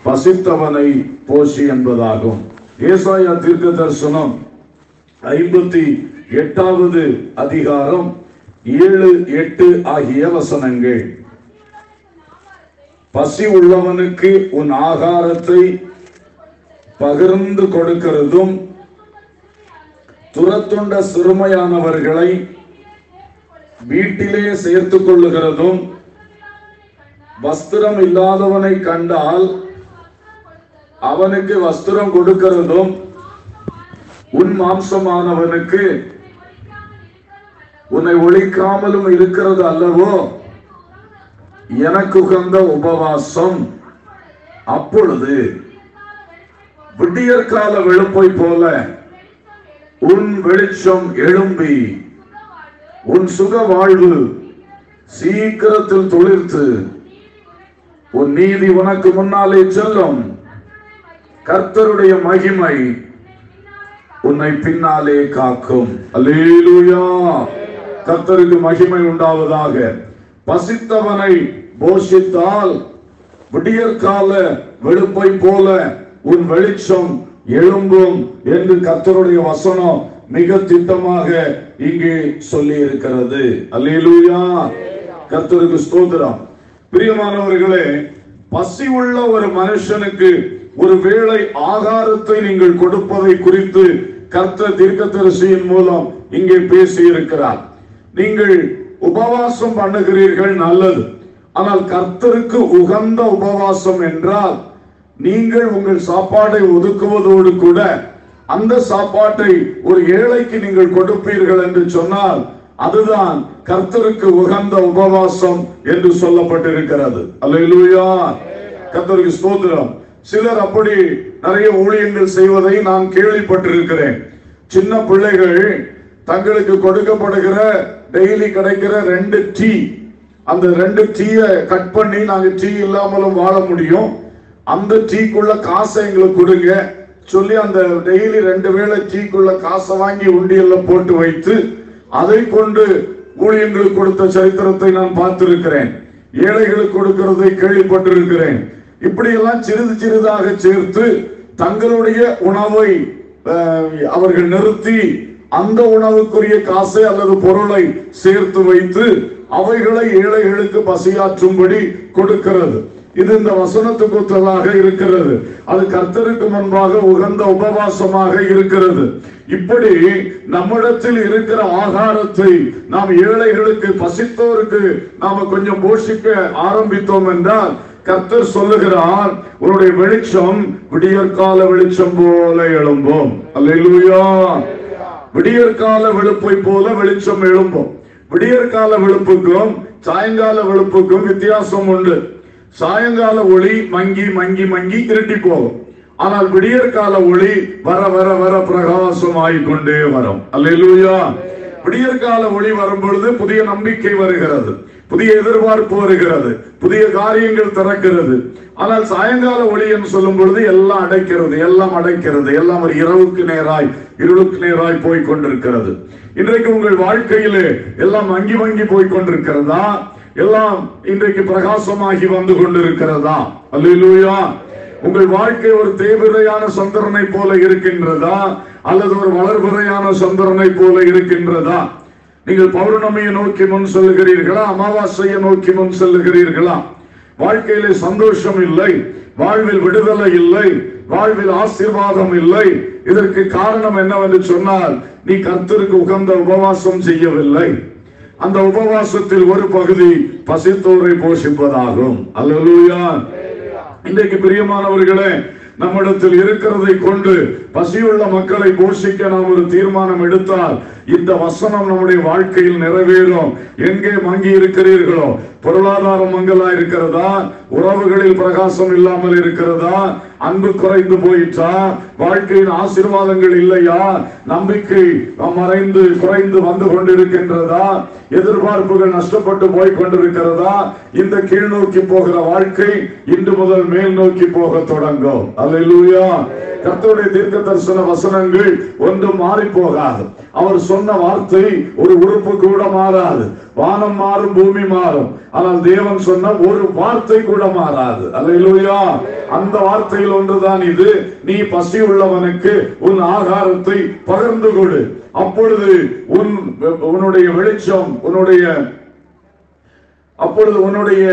பசித்தவனை போஷி என்பதாகும் ஏசாயா தீர்க்க தரிசனம் ஐம்பத்தி எட்டாவது அதிகாரம் ஏழு எட்டு ஆகிய வசனங்கள் பசி உள்ளவனுக்கு உன் ஆகாரத்தை பகிர்ந்து கொடுக்கிறதும் துரத்துண்ட சிறுமையானவர்களை வீட்டிலே சேர்த்துக் கொள்ளுகிறதும் வஸ்திரம் இல்லாதவனை கண்டால் அவனுக்கு வஸ்திரம் கொடுக்கிறதும் உன் மாம்சமானவனுக்கு உன்னை ஒழிக்காமலும் இருக்கிறது அல்லவோ எனக்கு உகந்த உபவாசம் அப்பொழுது விடியற்கால வெளுப்பை போல உன் வெளிச்சம் எழும்பி உன் சுக வாழ்வு சீக்கிரத்தில் துளிர்த்து உன் நீதி உனக்கு முன்னாலே செல்லும் கர்த்தருடைய மகிமை உன்னை பின்னாலே காக்கும் அல்லேலூயா கர்த்தருக்கு மகிமை உண்டாவதாக பசித்தவனை போஷித்தால் விடியற்கால வெளுப்பை போல உன் வெளிச்சம் எழும்பும் என்று கர்த்தருடைய வசனம் மிக திட்டமாக இங்கே சொல்லி இருக்கிறது அல்லேலூயா கர்த்தருக்கு ஸ்தோத்திரம் பிரியமானவர்களே பசி உள்ள ஒரு மனுஷனுக்கு ஒரு வேளை ஆகாரத்தை நீங்கள் கொடுப்பதை குறித்து கர்த்தர் தீர்க்கதரிசியின் மூலம் இங்கே பேசி இருக்கிறார் நீங்கள் உபவாசம் பண்ணுகிறீர்கள் நல்லது ஆனால் கர்த்தருக்கு உகந்த உபவாசம் என்றால் நீங்கள் உங்கள் சாப்பாடை ஒதுக்குவதோடு கூட அந்த சாப்பாட்டை ஒரு ஏழைக்கு நீங்கள் கொடுப்பீர்கள் என்று சொன்னால் அதுதான் கர்த்தருக்கு உகந்த உபவாசம் என்று சொல்லப்பட்டிருக்கிறது அல்லேலூயா கர்த்தருக்கு ஸ்தோத்திரம் சிலர் அப்படி நிறைய ஊழியங்கள் செய்வதை நான் கேள்விப்பட்டிருக்கிறேன் சின்ன பிள்ளைகள் தங்களுக்கு கொடுக்கப்படுகிற டெய்லி கிடைக்கிற ரெண்டு டீ அந்த ரெண்டு டீயை கட் பண்ணி நாங்க டீ இல்லாமலும் வாழ முடியும் அந்த டீக்குள்ள காசை எங்களுக்கு கொடுங்க சொல்லி அந்த டெய்லி ரெண்டு வேளை டீக்குள்ள காசை வாங்கி உண்டியல்ல போட்டு வைத்து அதை கொண்டு ஊழியங்களுக்கு கொடுத்த சரித்திரத்தை நான் பார்த்திருக்கிறேன் ஏழைகளுக்கு கொடுக்கிறதை கேள்விப்பட்டிருக்கிறேன் இப்படியெல்லாம் சிறிது சிறிதாக சேர்த்து தங்களுடைய உணவை அஹ், அவர்கள் நிறுத்தி அந்த உணவுக்குரிய காசை அல்லது பொருளை சேர்த்து வைத்து அவைகளை ஏழைகளுக்கு பசியாற்றும்படி கொடுக்கிறது இது இந்த வசனத்துக்கு ஒத்ததாக இருக்கிறது அது கர்த்தருக்கு முன்பாக உகந்த உபவாசமாக இருக்கிறது இப்படி நம்மிடத்தில் இருக்கிற ஆகாரத்தை நாம் ஏழைகளுக்கு பசித்தோருக்கு நாம கொஞ்சம் போஷிக்க ஆரம்பித்தோம் என்றால் கர்த்தர் சொல்லுகிறார் உன்னுடைய வெளிச்சம் விடியற்கால வெளிச்சம் போல எழும்பும் அல்லேலூயா விடியற்கால வெளுப்பை போல வெளிச்சம் எழும்பும் விடியற்கால வெளுப்புக்கும் சாயங்கால வெளுப்புக்கும் வித்தியாசம் உண்டு சாயங்கால ஒளி மங்கி மங்கி மங்கி இருட்டி போகும் ஆனால் விடியற்கால ஒளி வர வர வர பிரகாசம் ஆகிக்கொண்டே வரும் அல்லேலூயா விடியற்கால ஒளி வரும் பொழுது புதிய நம்பிக்கை வருகிறது புதிய எதிர்பார்ப்பு வருகிறது புதிய காரியங்கள் திறக்கிறது ஆனால் சாயங்கால ஒளி என்று சொல்லும் பொழுது எல்லாம் அடைக்கிறது எல்லாம் அடைக்கிறது எல்லாம் ஒரு இரவுக்கு நேராய் இருளுக்கு நேராய் போய் கொண்டிருக்கிறது இன்றைக்கு உங்கள் வாழ்க்கையிலே எல்லாம் மங்கி மங்கி போய் கொண்டிருக்கிறதா எல்லாம் இன்றைக்கு பிரகாசமாகி வந்து கொண்டிருக்கிறதா அல்லேலூயா உங்கள் வாழ்க்கை ஒரு தேவிரையான சந்திரனை போல இருக்கின்றதா அல்லது ஒரு வளர்பிறையான சந்திரனை போல இருக்கின்றதா நீங்கள் பௌர்ணமியை நோக்கி முன் செல்லுகிறீர்களா அமாவாசையை நோக்கி முன் செல்லுகிறீர்களா வாழ்க்கையிலே சந்தோஷம் இல்லை வாழ்வில் விடுதலை இல்லை வாழ்வில் ஆசீர்வாதம் இல்லை இதற்கு காரணம் என்னவென்று சொன்னால் நீ கர்த்தருக்கு உகந்த உபவாசம் செய்யவில்லை அந்த உபவாசத்தில் ஒரு பகுதி பசித்தோரை போஷிப்பதாகும் அல்லேலூயா இன்றைக்கு பிரியமானவர்களே நம்மிடத்தில் இருக்கிறதை கொண்டு பசியுள்ள மக்களை போஷிக்க நாம் ஒரு தீர்மானம் எடுத்தால் இந்த வசனம் நம்முடைய வாழ்க்கையில் நிறைவேறும் எங்கே மங்கி இருக்கிறீர்களோ பொருளாதாரம் மங்கலா இருக்கிறதா உறவுகளில் பிரகாசம் இல்லாமல் இருக்கிறதா அன்பு குறைந்து போயிற்றா வாழ்க்கையின் ஆசீர்வாதங்கள் இல்லையா நம்பிக்கை மறைந்து குறைந்து வந்து கொண்டிருக்கின்றதா எதிர்பார்ப்புகள் நஷ்டப்பட்டு போய் கொண்டிருக்கிறதா இந்த கீழ் நோக்கி போகிற வாழ்க்கை இன்று முதல் மேல் நோக்கி போக தொடங்கும் அல்லேலூயா கர்த்தருடைய தீர்க்க தரிசன வசனங்கள் ஒன்றும் மாறி போகாது அவர் சொன்ன சொன்ன வார்த்தை ஒரு உறுப்பு கூட மாறாது வானம் மாறும் பூமி மாறும் ஆனால் தேவன் சொன்ன ஒரு வார்த்தை கூட மாறாது அல்லேலூயா அந்த வார்த்தையில் ஒன்றுதான் இது நீ பசி உள்ளவனுக்கு உன் ஆகாரத்தை பகிர்ந்து கொடு அப்பொழுது உன் உன்னுடைய வெளிச்சம் உன்னுடைய அப்பொழுது உன்னுடைய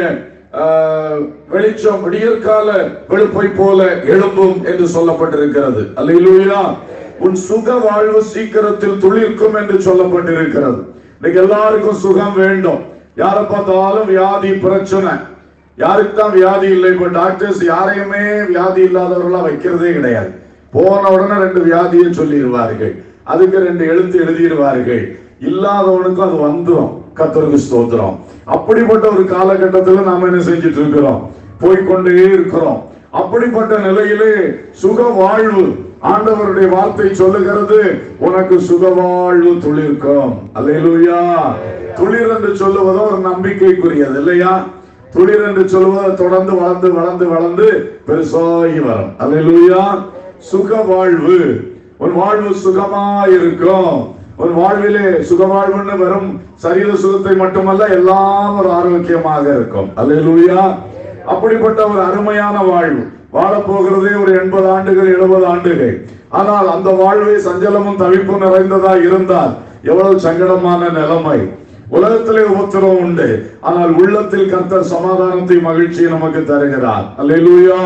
ஆஹ், வெளிச்சம் விடியற்கால வெளுப்பை போல எழும்பும் என்று சொல்லப்பட்டிருக்கிறது அல்லேலூயா உன் சுக வாழ்வு சீக்கிரத்தில் துளிர்க்கும் என்று சொல்லப்பட்டிருக்கிறது இன்னைக்கு எல்லாருக்கும் சுகம் வேண்டும் யாரை பார்த்தாலும் வியாதி பிரச்சனை யாருக்கு தான் வியாதி இல்லை இப்ப டாக்டர்ஸ் யாரையுமே வியாதி இல்லாதவர்களா வைக்கிறதே கிடையாது போன உடனே ரெண்டு வியாதியை சொல்லிடுவார்கள் அதுக்கு ரெண்டு எழுத்து எழுதிடுவார்கள் இல்லாதவனுக்கும் அது வந்துரும் கத்தருக்கு ஸ்தோத்திரம் அப்படிப்பட்ட ஒரு காலகட்டத்தில் நாம என்ன செஞ்சுட்டு இருக்கிறோம் போய்க்கொண்டே இருக்கிறோம் அப்படிப்பட்ட நிலையிலே சுக வாழ்வு ஆண்டவருடைய வார்த்தை சொல்லுகிறது உனக்கு சுக வாழ்வு துளிர்க்கும் அல்லேலூயா துளிர் என்று சொல்லுவதோ ஒரு நம்பிக்கைக்குரியது இல்லையா துளிர் என்று சொல்லுவது தொடர்ந்து வளர்ந்து வளர்ந்து வளர்ந்து பெருசாகி வரும் அல்லேலூயா சுக வாழ்வு உன் வாழ்வு சுகமா இருக்கும் உன் வாழ்விலே சுக வாழ்வுன்னு வெறும் சரீர சுகத்தை மட்டுமல்ல எல்லாம் ஒரு ஆரோக்கியமாக இருக்கும் அல்லேலூயா அப்படிப்பட்ட ஒரு அருமையான வாழ்வு வாழப் போகிறதே ஒரு எண்பது ஆண்டுகள் எழுபது ஆண்டுகள் ஆனால் அந்த வாழ்வை சஞ்சலமும் தவிப்பும் நிறைந்ததா இருந்தால் எவ்வளவு சங்கடமான நிலைமை உலகத்திலே உபத்திரம் உண்டு ஆனால் உள்ளத்தில் கர்த்தர் சமாதானத்தை மகிழ்ச்சியை நமக்கு தருகிறார் அல்லேலூயா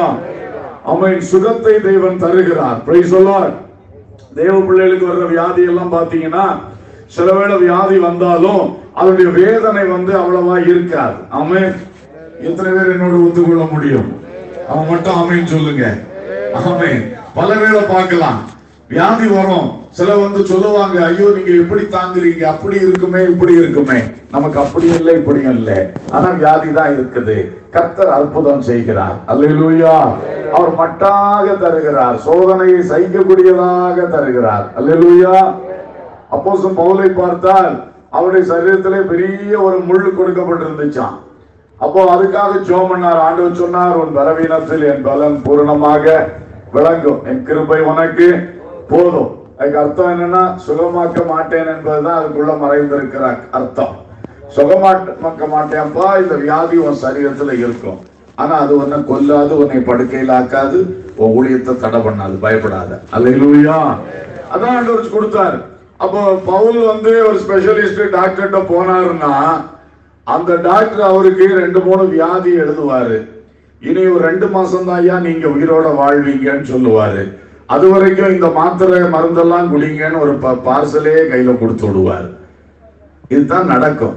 அவன் சுகத்தை தேவன் தருகிறார் பிரைஸ் சொல்லார் தேவ பிள்ளைகளுக்கு வர்ற வியாதி எல்லாம் பாத்தீங்கன்னா சில வேளை வியாதி வந்தாலும் அதனுடைய வேதனை வந்து அவ்வளவா இருக்காது ஆமென் எத்தனை பேர் என்னோட ஒத்துக்கொள்ள முடியும் அவன் மட்டும் ஆமென் சொல்லுங்க ஆமென் பல வேளை பார்க்கலாம் வியாதி வரும் சில வந்து சொல்லுவாங்க ஐயோ நீங்க எப்படி தாங்குறீங்க அப்படி இருக்குமே இப்படி இருக்குமே நமக்கு அப்படி இல்லை இப்படி இல்லை ஆனா வியாதி தான் இருக்குது கர்த்தர் அற்புதம் செய்கிறார் அல்லேலூயா அவர் மட்டாக தருகிறார் சோதனையை சகிக்கக்கூடியதாக தருகிறார் அல்லேலூயா அப்போஸ்தலன் பவுலை பார்த்தால் அவருடைய சரீரத்திலே பெரிய ஒரு முள் கொடுக்கப்பட்டிருந்துச்சாம் அப்போ அதுக்காக ஜோம் பண்ணார் ஆண்டவர் சொன்னார் உன் பலவீனத்தில் என் பலன் பூரணமாக விளங்கும் என் கிருபை உனக்கு போதும் அதுக்கு அர்த்தம் என்னன்னா சுகமாக்க மாட்டேன் என்பதுதான் அதுக்குள்ள மறைந்திருக்கிற அர்த்தம் சுகமாக்க மாட்டேன்ப்பா இந்த வியாதி உன் சரீரத்துல இருக்கும் ஆனா அது உன்னை கொல்லாது உன்னை படுக்கையில் ஆக்காது உன் ஊழியத்தை தடை பண்ணாது பயப்படாத அல்லேலூயா அதான் ஆண்டவர் கொடுத்தாரு அப்போ பவுல் வந்து ஒரு ஸ்பெஷலிஸ்ட் டாக்டர்கிட்ட போனாருன்னா அந்த டாக்டர் அவருக்கு ரெண்டு மூணு வியாதி எழுதுவாரு இனி ஒரு ரெண்டு மாசம் தான் ஐயா நீங்க உயிரோட வாழ்வீங்கன்னு சொல்லுவாரு அது வரைக்கும் இந்த மாத்திரை மருந்தெல்லாம் குடிங்கன்னு ஒரு பார்சலே கையில கொடுத்து விடுவார் இதுதான் நடக்கும்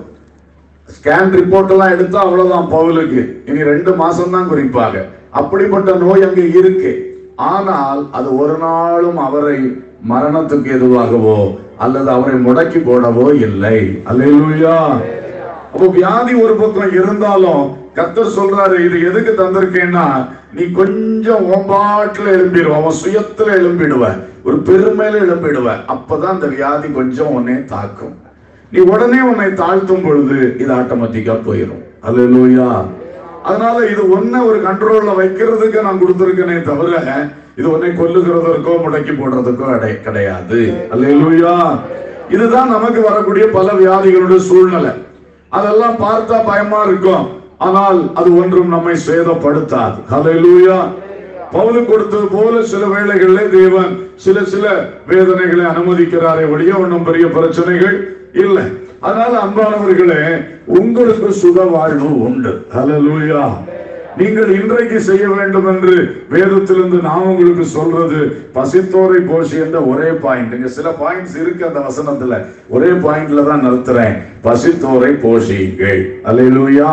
ஸ்கேன் ரிப்போர்ட் எல்லாம் எடுத்தா அவ்வளவுதான் பவுலுக்கு இனி ரெண்டு மாசம் தான் குறிப்பாக அப்படிப்பட்ட நோய் அங்கே இருக்கு ஆனால் அது ஒரு நாளும் அவரை மரணத்துக்கு எதுவாகவோ அல்லது அவரை முடக்கி போடவோ இல்லை அல்லேலூயா அப்போ வியாதி ஒரு பக்கம் இருந்தாலும் கர்த்தர் சொல்றாரு இது எதுக்கு தந்திருக்கேன்னா நீ கொஞ்சம் ஓம்பாட்டுல எழும்பிடுவ அவன் சுயத்துல எழும்பிடுவ ஒரு பெருமையில எழும்பிடுவ அப்பதான் அந்த வியாதி கொஞ்சம் உன்னை தாக்கும் நீ உடனே உன்னை தாழ்த்தும் பொழுது இது ஆட்டோமேட்டிக்கா போயிடும் அல்லேலூயா அதனால இது ஒன்ன ஒரு கண்ட்ரோல்ல வைக்கிறதுக்கு நான் கொடுத்திருக்கேனே தவிர இது உன்னை கொல்லுகிறதற்கோ முடக்கி போடுறதுக்கோ அடை- கிடையாது அல்லேலூயா இதுதான் நமக்கு வரக்கூடிய பல வியாதிகளுடைய சூழ்நிலை அதெல்லாம் பார்த்தா பயமா இருக்கும் ஆனால் அது ஒன்றும் நம்மை சேதப்படுத்தாது ஹalleluya பவுலு கொடுத்தது போல சில வேளைகளிலே தேவன் சில சில வேதனைகளை அனுமதிக்கிறாரே ஒழிய ஒன்றும் பெரிய பிரச்சனைகள் இல்லை அதனால அன்பானவர்களே உங்களுக்கு சுக வாழ்வு உண்டு ஹalleluya நீங்கள் இன்றைக்கு செய்ய வேண்டும் என்று வேதத்திலிருந்து நான் உங்களுக்கு சொல்றது பசித்தோரை போஷி என்ற ஒரே பாயிண்ட் இங்க சில பாயிண்ட்ஸ் இருக்கு அந்த வசனத்துல ஒரே பாயிண்ட்ல தான் நிறுத்துறேன் பசித்தோரை போஷியுங்கள் அல்லேலூயா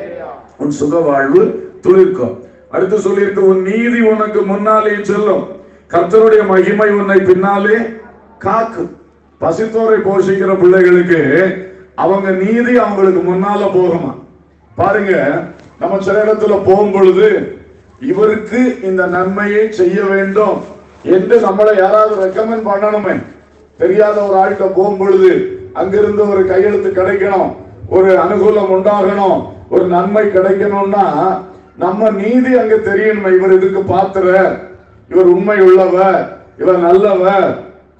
உன் சுக வாழ்வு துளிர்க்கும் அடுத்து சொல்லியிருக்கு உன் நீதி உனக்கு முன்னாலே செல்லும் கர்த்தருடைய மகிமை உன்னை பின்னாலே காக்கும் பசித்தோரை போஷிக்கிற பிள்ளைகளுக்கு அவங்க நீதி அவங்களுக்கு முன்னால போகுமா பாருங்க நம்ம சில இடத்துல போகும் பொழுது இவருக்கு இந்த நன்மையை செய்ய வேண்டும் என்று நம்மளை யாராவது ரெக்கமெண்ட் பண்ணணுமே தெரியாத ஒரு ஆள்கிட்ட போகும் பொழுது அங்கிருந்து ஒரு கையெழுத்து கிடைக்கணும் ஒரு அனுகூலம் உண்டாகணும் ஒரு நன்மை கிடைக்கணும்னா நம்ம நீதி அங்க தெரியணுமே இவர் இதுக்கு பாத்துற இவர் உண்மை உள்ளவர் இவர் நல்லவர்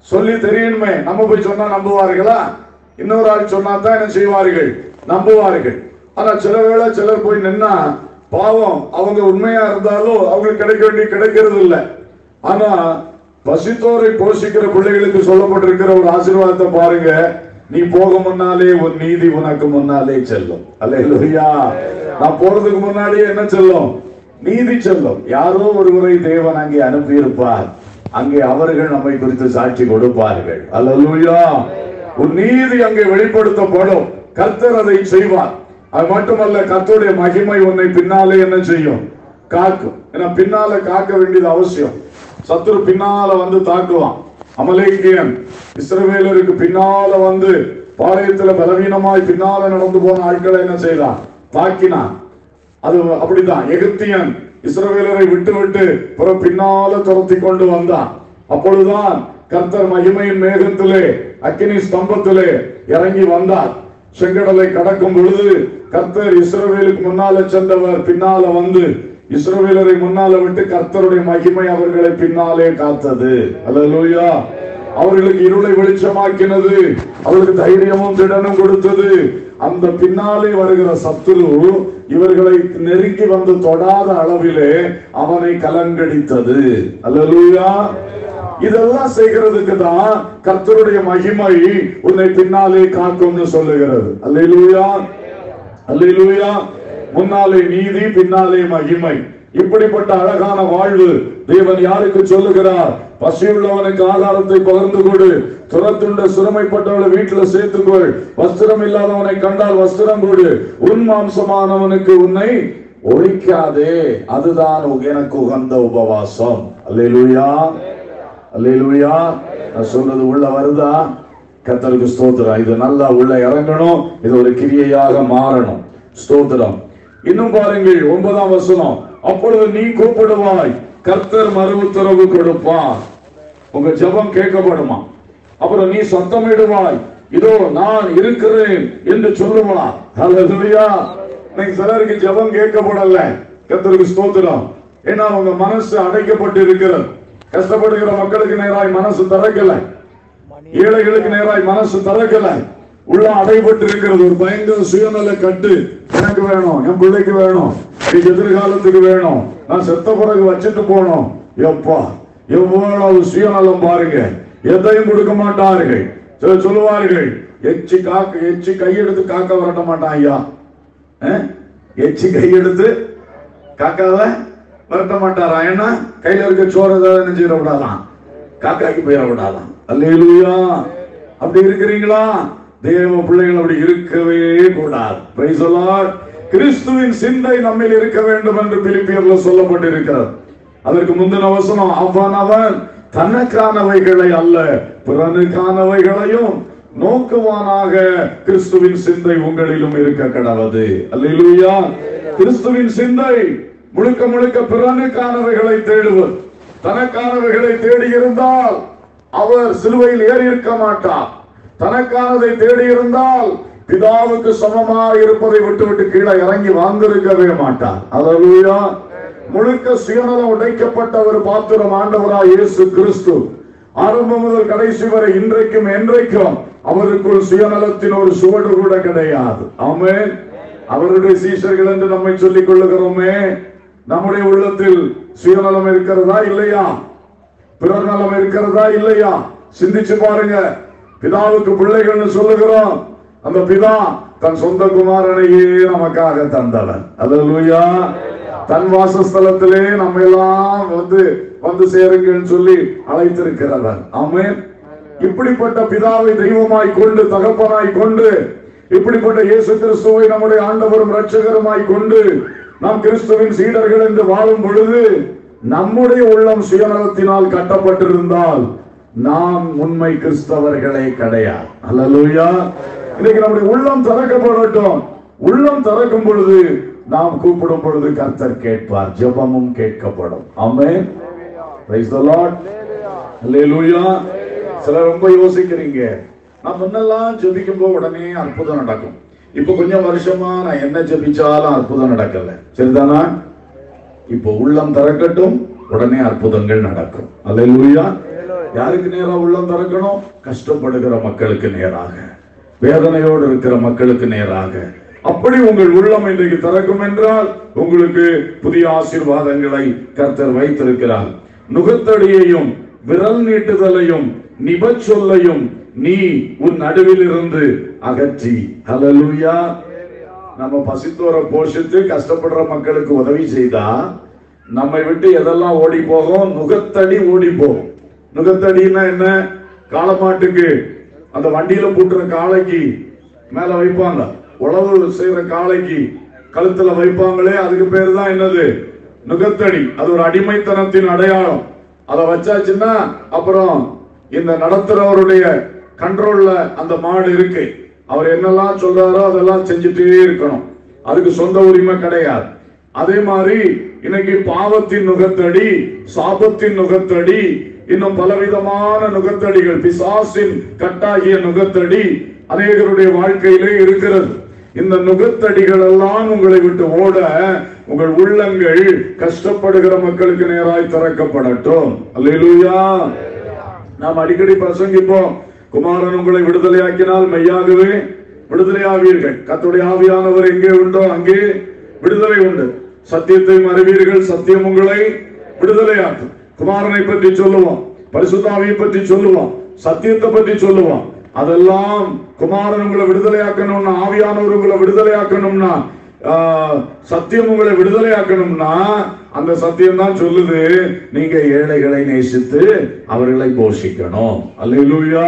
சொல்லி தெரியணுமே நம்ம போய் சொன்னா நம்புவார்களா இன்னொரு ஆள் சொன்னா தான் என்ன செய்வார்கள் நம்புவார்கள் ஆனா சில வேளை சிலர் போய் நின்னா பாவம் அவங்க உண்மையா இருந்தாலும் அவங்களுக்கு கிடைக்க வேண்டிய கிடைக்கிறது இல்ல ஆனா பசித்தோரை போஷிக்கிற பிள்ளைகளுக்கு சொல்லப்பட்டிருக்கிற ஒரு ஆசீர்வாதத்தை பாருங்க நீ போக முன்னாலே உன் நீதி உனக்கு முன்னாலே செல்லும் அல்லேலூயா நான் போறதுக்கு முன்னாடியே என்ன செல்லும் நீதி செல்லும் யாரோ ஒருவரை தேவன் அங்கே அனுப்பியிருப்பார் அங்கே அவர்கள் நம்மை குறித்து சாட்சி கொடுப்பார்கள் அல்லேலூயா உன் நீதி அங்கே வெளிப்படுத்தப்படும் கர்த்தர் அதை செய்வார் அது மட்டுமல்ல கர்த்தருடைய மகிமை உன்னை பின்னாலே என்ன செய்யும் காக்கும் ஏன்னா பின்னால காக்க வேண்டியது அவசியம் சத்துரு பின்னால வந்து தாக்குவான் அமலேக்கியன் இஸ்ரவேலருக்கு பின்னால வந்து பாளையத்துல பலவீனமாய் பின்னால நடந்து போன ஆட்களை என்ன செய்தான் தாக்கினான் அது அப்படிதான் எகிப்தியன் இஸ்ரவேலரை விட்டு விட்டு பிற பின்னால துரத்தி கொண்டு வந்தான் அப்பொழுதுதான் கர்த்தர் மகிமையின் மேகத்திலே அக்கினி ஸ்தம்பத்திலே இறங்கி வந்தார் செங்கடலை கடக்கும் பொழுது கர்த்தர் இஸ்ரவேலுக்கு முன்னால சென்றவர் பின்னால வந்து இஸ்ரவேலரை முன்னால விட்டு கர்த்தருடைய மகிமை அவர்களை பின்னாலே காத்தது அல்லேலூயா அவர்களுக்கு இருளை வெளிச்சமாக்கினது அவர்களுக்கு தைரியமும் திடனும் கொடுத்தது அந்த பின்னாலே வருகிற சத்துரு இவர்களை நெருங்கி வந்து தொடாத அளவிலே அவனை கலங்கடித்தது அல்லேலூயா இதெல்லாம் செய்கிறதுக்கு தான் கர்த்தருடைய மகிமை உன்னை பின்னாலே காக்கும்னு சொல்லுகிறது அல்லேலூயா அல்லேலூயா முன்னாலே நீதி பின்னாலே மகிமை இப்படிப்பட்ட அழகான வாழ்வு தேவன் யாருக்கு சொல்லுகிறார் பசியுள்ளவனுக்கு ஆகாரத்தை பகிர்ந்து கொடு துரத்துண்ட சிறுமைப்பட்டவளை வீட்டுல சேர்த்துக்கொள் வஸ்திரம் இல்லாதவனை கண்டால் வஸ்திரம் கொடு உன் மாம்சமானவனுக்கு உன்னை ஒழிக்காதே அதுதான் எனக்கு உகந்த உபவாசம் அல்லேலூயா அல்லேலூயா நான் சொல்றது உள்ள வருதா கத்தருக்கு ஸ்தோத்திரம் இது நல்லா உள்ள இறங்கணும் இது ஒரு கிரியையாக மாறணும் ஸ்தோத்திரம் இன்னும் பாருங்கள் ஒன்பதாம் வசனம் அப்பொழுது நீ கூப்பிடுவாய் கர்த்தர் மறு உத்தரவு கொடுப்பார் உங்க ஜெபம் கேட்கப்படுமா அப்புறம் நீ சத்தமிடுவாய் இதோ நான் இருக்கிறேன் என்று சொல்லுவா ஹalleluya இன்னைக்கு சிலருக்கு ஜெபம் கேட்கப்படல கர்த்தருக்கு ஸ்தோத்திரம் ஏன்னா அவங்க மனசு அடைக்கப்பட்டு இருக்கிறது கஷ்டப்படுகிற மக்களுக்கு நேராய் மனசு திறக்கல ஏழைகளுக்கு நேராய் மனசு திறக்கல உள்ள அடைபட்டு இருக்கிறது ஒரு பயங்கர சுயநல கட்டு எனக்கு வேணும் என் பிள்ளைக்கு வேணும் என் எதிர்காலத்துக்கு வேணும் நான் செத்த பிறகு வச்சுட்டு போனோம் எப்பா எவ்வளவு சுயநலம் பாருங்க எதையும் கொடுக்க மாட்டார்கள் சிலர் சொல்லுவார்கள் எச்சி காக்க எச்சி கையெடுத்து காக்க வரட்ட மாட்டான் ஐயா அஹ்? எச்சி கையெடுத்து காக்காத வரட்ட மாட்டாரா ஏன்னா கையில இருக்க சோறு ஏதாவது என்ன செய்ய விடாதான் காக்காக்கு போயிட விடாதான் அல்லேலூயா அப்படி இருக்கிறீங்களா தேவ பிள்ளைகள் அப்படி இருக்கவே கூடாது Praise the Lord. கிறிஸ்துவின் சிந்தை நம்மில் இருக்க வேண்டும் என்று பிலிப்பியர்ல சொல்லப்பட்டிருக்கிறது அதற்கு முந்தின வசனம் அவன் அவன் தனக்கானவைகளை அல்ல பிறனுக்கானவைகளையும் நோக்குவானாக கிறிஸ்துவின் சிந்தை உங்களிலும் இருக்க கடவது அல்லேலூயா கிறிஸ்துவின் சிந்தை முழுக்க முழுக்க பிறனுக்கானவைகளை தேடுவது தனக்கானவைகளை தேடி இருந்தால் அவர் சிலுவையில் ஏறி இருக்க மாட்டார் தனக்கானதை தேடி இருந்தால் பிதாவுக்கு சமமாக இருப்பதை விட்டுவிட்டு கீழே இறங்கி வந்திருக்கவே மாட்டார் அல்லேலூயா முழுக்க சுயநலம் உடைக்கப்பட்ட ஒரு பாத்திரம் ஆண்டவராய் இயேசு கிறிஸ்து ஆரம்பம் முதல் கடைசி வரை இன்றைக்கும் என்றைக்கும் அவருக்குள் சுயநலத்தின் ஒரு சுவடு கூட கிடையாது ஆமென் அவருடைய சீஷர்கள் என்று நம்மை சொல்லிக் கொள்ளுகிறோமே நம்முடைய உள்ளத்தில் சுயநலம் இருக்கிறதா இல்லையா பிறர் நலம் இருக்கிறதா இல்லையா சிந்திச்சு பாருங்க பிதாவுக்கு பிள்ளைகள்னு சொல்லுகிறோம் அந்த பிதா தன் சொந்த குமாரனையே நமக்காக தந்தவன் அல்லேலூயா தன் வாசஸ்தலத்திலே நம்ம எல்லாம் வந்து வந்து சேருங்கன்னு சொல்லி அழைத்திருக்கிறவன் ஆமென் இப்படிப்பட்ட பிதாவை தெய்வமாய் கொண்டு தகப்பனாய் கொண்டு இப்படிப்பட்ட இயேசு கிறிஸ்துவை நம்முடைய ஆண்டவரும் இரட்சகருமாய் கொண்டு நாம் கிறிஸ்துவின் சீடர்கள் என்று வாழும் பொழுது நம்முடைய உள்ளம் சுயநலத்தினால் கட்டப்பட்டிருந்தால் நாம் உண்மை கிறிஸ்தவர்களே கிடையாது அல்லேலூயா இன்னைக்கு நம்முடைய உள்ளம் திறக்கப்படட்டும் உள்ளம் திறக்கும் பொழுது நாம் கூப்பிடும் பொழுது கர்த்தர் கேட்பார் ஜெபமும் கேட்கப்படும் ஆமென் Praise the Lord. Hallelujah. சிலர் ரொம்ப யோசிக்கிறீங்க நான் முன்னெல்லாம் ஜெபிக்கும் போது உடனே அற்புதம் நடக்கும் இப்ப கொஞ்சம் வருஷமா நான் என்ன ஜெபிச்சாலும் அற்புதம் நடக்கல சரிதானா இப்போ உள்ளம் திறக்கட்டும் உடனே அற்புதங்கள் நடக்கும் அல்லேலூயா யாருக்கு நேரா உள்ளம் திறக்கணும் கஷ்டப்படுகிற மக்களுக்கு நேராக வேதனையோடு இருக்கிற மக்களுக்கு நேராக அப்படி உங்கள் உள்ளம் இன்றைக்கு திறக்கும் என்றால் உங்களுக்கு புதிய ஆசீர்வாதங்களை கர்த்தர் வைத்திருக்கிறார் நுகத்தடியையும் விரல் நீட்டுதலையும் நிபச்சொல்லையும் நீ உன் நடுவில் இருந்து அகற்றி ஹalleluya நம்ம பசித்தோரை போஷித்து கஷ்டப்படுற மக்களுக்கு உதவி செய்தா நம்மை விட்டு எதெல்லாம் ஓடி போகும் நுகத்தடி ஓடி போகும் நுகத்தடின்னா என்ன காளமாட்டுக்கு அந்த வண்டியில பூட்டுற காளைக்கு மேல வைப்பாங்க உழவு செய்யற காளைக்கு கழுத்துல வைப்பாங்களே அதுக்கு பேர் தான் என்னது நுகத்தடி அது ஒரு அடிமைத்தனத்தின் அடையாளம் அதை வச்சாச்சுன்னா அப்புறம் இந்த நடத்துறவருடைய கண்ட்ரோல்ல அந்த மாடு இருக்கு அவர் என்னெல்லாம் சொல்றாரோ அதெல்லாம் செஞ்சுட்டே இருக்கணும் அதுக்கு சொந்த உரிமை கிடையாது அதே மாதிரி இன்னைக்கு பாவத்தின் நுகத்தடி சாபத்தின் நுகத்தடி இன்னும் பலவிதமான நுகத்தடிகள் பிசாசின் கட்டாகிய நுகத்தடி அநேகருடைய வாழ்க்கையிலே இருக்கிறது இந்த நுகத்தடிகள் எல்லாம் உங்களை விட்டு ஓட உங்கள் உள்ளங்கள் கஷ்டப்படுகிற மக்களுக்கு நேராய் திறக்கப்படட்டும் அல்லேலூயா நாம் அடிக்கடி பிரசங்கிப்போம் குமாரன் உங்களை விடுதலையாக்கினால் மெய்யாகவே விடுதலையாவீர்கள் கர்த்தருடைய ஆவியானவர் எங்கே உண்டோ அங்கே விடுதலை உண்டு சத்தியத்தை அறிவீர்கள் சத்தியம் உங்களை விடுதலையாக்கும் குமாரனை பற்றி சொல்லுவோம் பரிசுத்தாவியை பற்றி சொல்லுவோம் சத்தியத்தை பற்றி சொல்லுவோம் அதெல்லாம் குமாரன் உங்களை விடுதலையாக்கணும்னா ஆவியானவர் உங்களை விடுதலையாக்கணும்னா ஆஹ், சத்தியம் உங்களை விடுதலையாக்கணும்னா அந்த சத்தியம் தான் சொல்லுது நீங்க ஏழைகளை நேசித்து அவர்களை போஷிக்கணும் அல்லேலூயா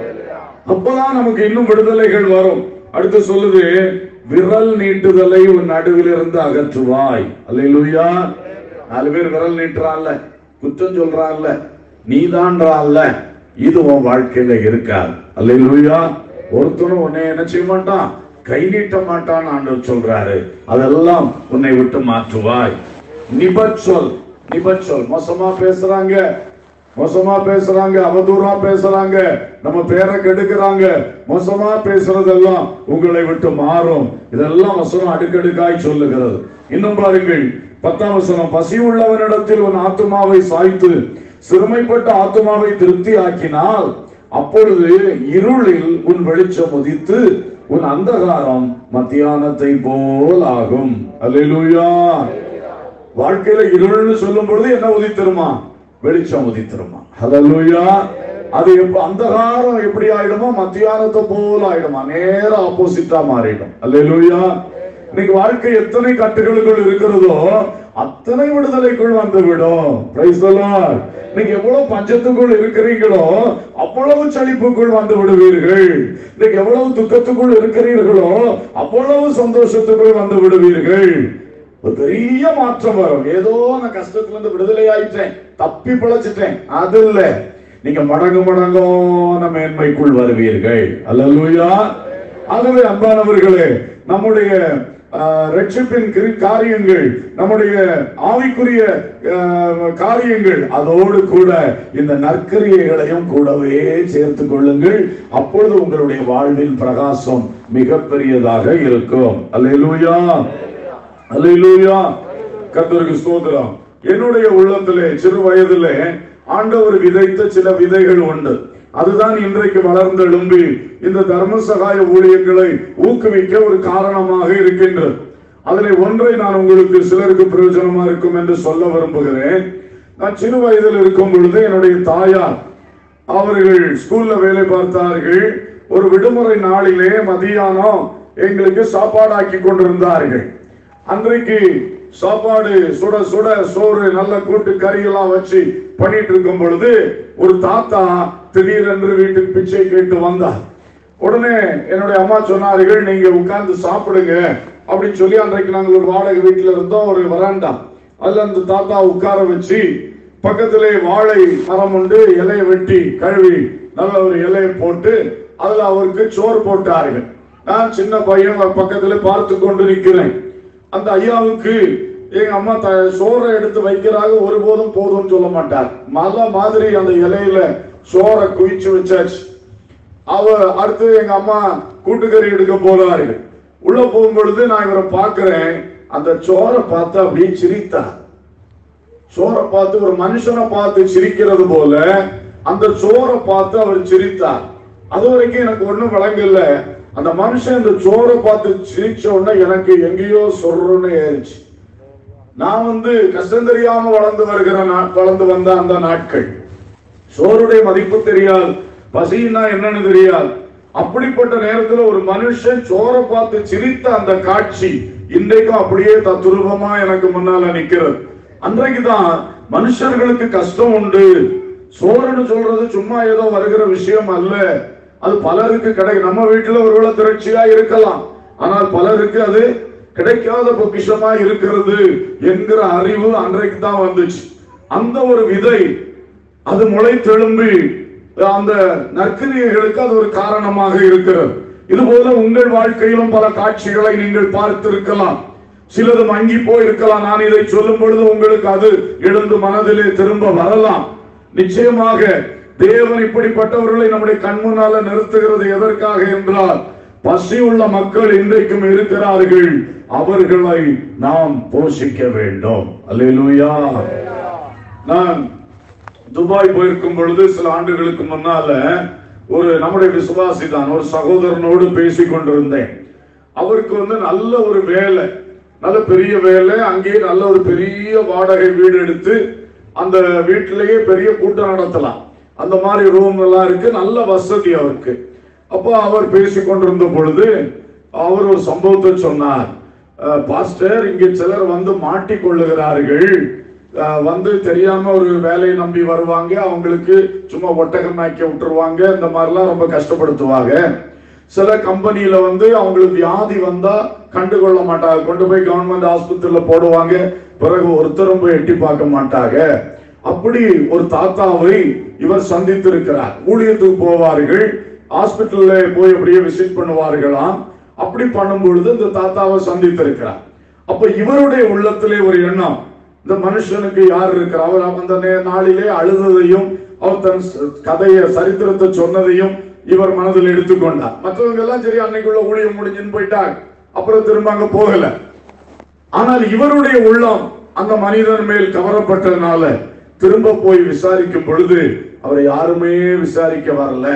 அப்பதான் நமக்கு இன்னும் விடுதலைகள் வரும் அடுத்து சொல்லுது விரல் நீட்டுதலை உன் நடுவில் இருந்து அகற்றுவாய் அல்லேலூயா நாலு பேர் விரல் நீட்டுறான்ல குற்றம் சொல்றான்ல நீதான்றான்ல இது உன் வாழ்க்கையில இருக்காது அல்லேலூயா ஒருத்தனும் உன்னை என்ன செய்ய மாட்டான் கை நீட்ட மாட்டான் ஆண்டவர் சொல்றாரு அதெல்லாம் உன்னை விட்டு மாற்றுவாய் நிபச்சொல் நிபச்சொல் மோசமா பேசுறாங்க மோசமா பேசுறாங்க அவதூறா பேசுறாங்க நம்ம பேரை கெடுக்கிறாங்க மோசமா பேசுறதெல்லாம் உங்களை விட்டு மாறும் இதெல்லாம் வசனம் அடுக்கடுக்காய் சொல்லுகிறது இன்னும் பாருங்கள் பத்தாம் வசனம் பசி உள்ளவனிடத்தில் உன் ஆத்துமாவை சாய்த்து சிறுமைப்பட்ட ஆத்துமாவை திருப்தி ஆக்கினால் அப்பொழுது இருளில் உன் வெளிச்சம் உதித்து உன் அந்தகாரம் மத்தியானத்தை போல் ஆகும் அல்லேலூயா வாழ்க்கையில இருள்னு சொல்லும் பொழுது என்ன உதித்திருமா வெளிச்சம் உதித்திருமா ஹalleluya அது எப்ப அந்தகாரம் எப்படி ஆயிடுமோ மத்தியானத்தை போல ஆயிடுமா நேர ஆப்போசிட்டா மாறிடும் அல்லேலூயா இன்னைக்கு வாழ்க்கை எத்தனை கட்டுகளுக்குள் இருக்கிறதோ அத்தனை விடுதலைக்குள் வந்து விடும் பிரைஸ் நீங்க எவ்வளவு பஞ்சத்துக்குள் இருக்கிறீங்களோ அவ்வளவு செழிப்புக்குள் வந்து விடுவீர்கள் இன்னைக்கு எவ்வளவு துக்கத்துக்குள் இருக்கிறீர்களோ அவ்வளவு சந்தோஷத்துக்குள் வந்து விடுவீர்கள் ஒரு பெரிய மாற்றம் வரும் ஏதோ நான் கஷ்டத்துல இருந்து விடுதலை ஆயிட்டேன் தப்பி பிழைச்சிட்டேன் அது இல்ல நீங்க மடங்கு மடங்கான மேன்மைக்குள் வருவீர்கள் அல்லேலூயா ஆகவே அன்பானவர்களே நம்முடைய ஆஹ், ரட்சிப்பின் கிரி- காரியங்கள் நம்முடைய ஆவிக்குரிய ஆஹ், காரியங்கள் அதோடு கூட இந்த நற்கிரியைகளையும் கூடவே சேர்த்துக் கொள்ளுங்கள் அப்பொழுது உங்களுடைய வாழ்வின் பிரகாசம் மிகப்பெரியதாக இருக்கும் அல்லேலூயா அல்லேலூயா கர்த்தருக்கு ஸ்தோத்திரம் என்னுடைய உள்ளத்திலே சிறு வயதிலே ஆண்டவர் விதைத்த சில விதைகள் உண்டு அதுதான் இன்றைக்கு வளர்ந்தெழும்பி இந்த தர்ம சகாய ஊழியர்களை ஊக்குவிக்க ஒரு காரணமாக இருக்கின்றது அதிலே ஒன்றை நான் உங்களுக்கு சிலருக்கு பிரயோஜனமா இருக்கும் என்று சொல்ல விரும்புகிறேன் நான் சிறு வயதில் இருக்கும் பொழுது என்னுடைய தாயார் அவர்கள் ஸ்கூல்ல வேலை பார்த்தார்கள் ஒரு விடுமுறை நாளிலே மதியானம் எங்களுக்கு சாப்பாடு ஆக்கி கொண்டிருந்தார்கள் அன்றைக்கு சாப்பாடு சுட சுட சோறு நல்ல கூட்டு கறி எல்லாம் வச்சு பண்ணிட்டு இருக்கும் பொழுது ஒரு தாத்தா திடீரென்று வீட்டுக்கு பிச்சை கேட்டு வந்தார் உடனே என்னுடைய அம்மா சொன்னார்கள் நீங்க உட்கார்ந்து சாப்பிடுங்க அப்படின்னு சொல்லி அன்றைக்கு நாங்கள் ஒரு வாடகை வீட்டுல இருந்தோம் ஒரு வராண்டா அதுல அந்த தாத்தா உட்கார வச்சு பக்கத்திலே வாழை மரம் உண்டு இலையை வெட்டி கழுவி நல்ல ஒரு இலையை போட்டு அதுல அவருக்கு சோறு போட்டார்கள் நான் சின்ன பையன் அவர் பக்கத்துல பார்த்து கொண்டு நிற்கிறேன் அந்த ஐயாவுக்கு எங்க அம்மா த சோறை எடுத்து வைக்கிறாங்க ஒருபோதும் போதும்னு சொல்ல மாட்டார் மலை மாதிரி அந்த இலையில சோறை குவிச்சு வச்சாச்சு அவ அடுத்து எங்க அம்மா கூட்டுக்கறி எடுக்க போறார்கள் உள்ள போகும் பொழுது நான் இவரை பார்க்கிறேன் அந்த சோறை பார்த்து அப்படியே சிரித்தார் சோரை பார்த்து ஒரு மனுஷனை பார்த்து சிரிக்கிறது போல அந்த சோறை பார்த்து அவர் சிரித்தார் அது வரைக்கும் எனக்கு ஒண்ணும் விளங்கல அந்த மனுஷன் இந்த சோறை பார்த்து சிரிச்ச உடனே எனக்கு எங்கேயோ சொல்றன்னு ஏறிச்சு நான் வந்து கஷ்டம் தெரியாம வளர்ந்து வருகிற நா- வளர்ந்து வந்த அந்த நாட்கள் சோறுடைய மதிப்பு தெரியாது பசின்னா என்னன்னு தெரியாது அப்படிப்பட்ட நேரத்துல ஒரு மனுஷன் சோறை பார்த்து சிரித்த அந்த காட்சி இன்றைக்கும் அப்படியே தத்துரூபமா எனக்கு முன்னால நிக்கிறது அன்றைக்கு தான் மனுஷர்களுக்கு கஷ்டம் உண்டு சோறுன்னு சொல்றது சும்மா ஏதோ வருகிற விஷயம் அல்ல அது பலருக்கு கிடைக்கும் நம்ம வீட்டுல ஒருவேளை திரட்சியா இருக்கலாம் ஆனால் பலருக்கு அது கிடைக்காத பொக்கிஷமா இருக்கிறது என்கிற அறிவு அன்றைக்கு தான் வந்துச்சு அந்த ஒரு விதை அது முளைத்தெழும்பி அந்த நற்கிரியைகளுக்கு அது ஒரு காரணமாக இருக்கிறது இதுபோல உங்கள் வாழ்க்கையிலும் பல காட்சிகளை நீங்கள் பார்த்திருக்கலாம் சிலது மங்கி போயிருக்கலாம் நான் இதை சொல்லும் பொழுது உங்களுக்கு அது எழுந்து மனதிலே திரும்ப வரலாம் நிச்சயமாக தேவன் இப்படிப்பட்டவர்களை நம்முடைய கண் முன்னால நிறுத்துகிறது எதற்காக என்றால் பசி உள்ள மக்கள் இன்றைக்கும் இருக்கிறார்கள் அவர்களை நாம் போஷிக்க வேண்டும் அல்லேலூயா நான் துபாய் போயிருக்கும் பொழுது சில ஆண்டுகளுக்கு முன்னால ஒரு நம்முடைய விசுவாசி தான் ஒரு சகோதரனோடு பேசிக் கொண்டிருந்தேன் அவருக்கு வந்து நல்ல ஒரு வேலை நல்ல பெரிய வேலை அங்கேயே நல்ல ஒரு பெரிய வாடகை வீடு எடுத்து அந்த வீட்டிலேயே பெரிய கூட்டம் நடத்தலாம் அந்த மாதிரி ரூம் எல்லாம் இருக்கு நல்ல வசதி அவருக்கு அப்போ அவர் பேசிக் கொண்டிருந்த பொழுது அவர் ஒரு சம்பவத்தை சொன்னார் "அஹ், பாஸ்டர் இங்கே சிலர் வந்து மாட்டிக்கொள்ளுகிறார்கள் அஹ் வந்து தெரியாம ஒரு வேலையை நம்பி வருவாங்க அவங்களுக்கு சும்மா ஒட்டகமாக்கி விட்டுருவாங்க இந்த மாதிரிலாம் ரொம்ப கஷ்டப்படுத்துவாங்க சில கம்பெனியில வந்து அவங்களுக்கு வியாதி வந்தா கண்டுகொள்ள மாட்டாங்க கொண்டு போய் கவர்மெண்ட் ஆஸ்பத்திரியில போடுவாங்க பிறகு ஒருத்தரும் போய் எட்டி பார்க்க மாட்டாங்க அப்படி ஒரு தாத்தாவை இவர் சந்தித்திருக்கிறார் ஊழியத்துக்கு போவார்கள் ஹாஸ்பிட்டல்ல போய் அப்படியே விசிட் பண்ணுவார்களாம் அப்படி பண்ணும் பொழுது இந்த தாத்தாவை சந்தித்திருக்கிறார் அப்ப இவருடைய உள்ளத்திலே ஒரு எண்ணம் இந்த மனுஷனுக்கு யார் இருக்கிறார் அவர் அந்த நே- நாளிலே அழுததையும் அவர் தன் ச- கதைய சரித்திரத்தை சொன்னதையும் இவர் மனதில் எடுத்துக்கொண்டார் மற்றவங்க எல்லாம் சரி அன்னைக்குள்ள ஊழியம் முடிஞ்சுன்னு போயிட்டாங்க அப்புறம் திரும்ப அங்க போகல ஆனால் இவருடைய உள்ளம் அந்த மனிதன் மேல் கவரப்பட்டதுனால திரும்ப போய் விசாரிக்கும் பொழுது அவரை யாருமே விசாரிக்க வரல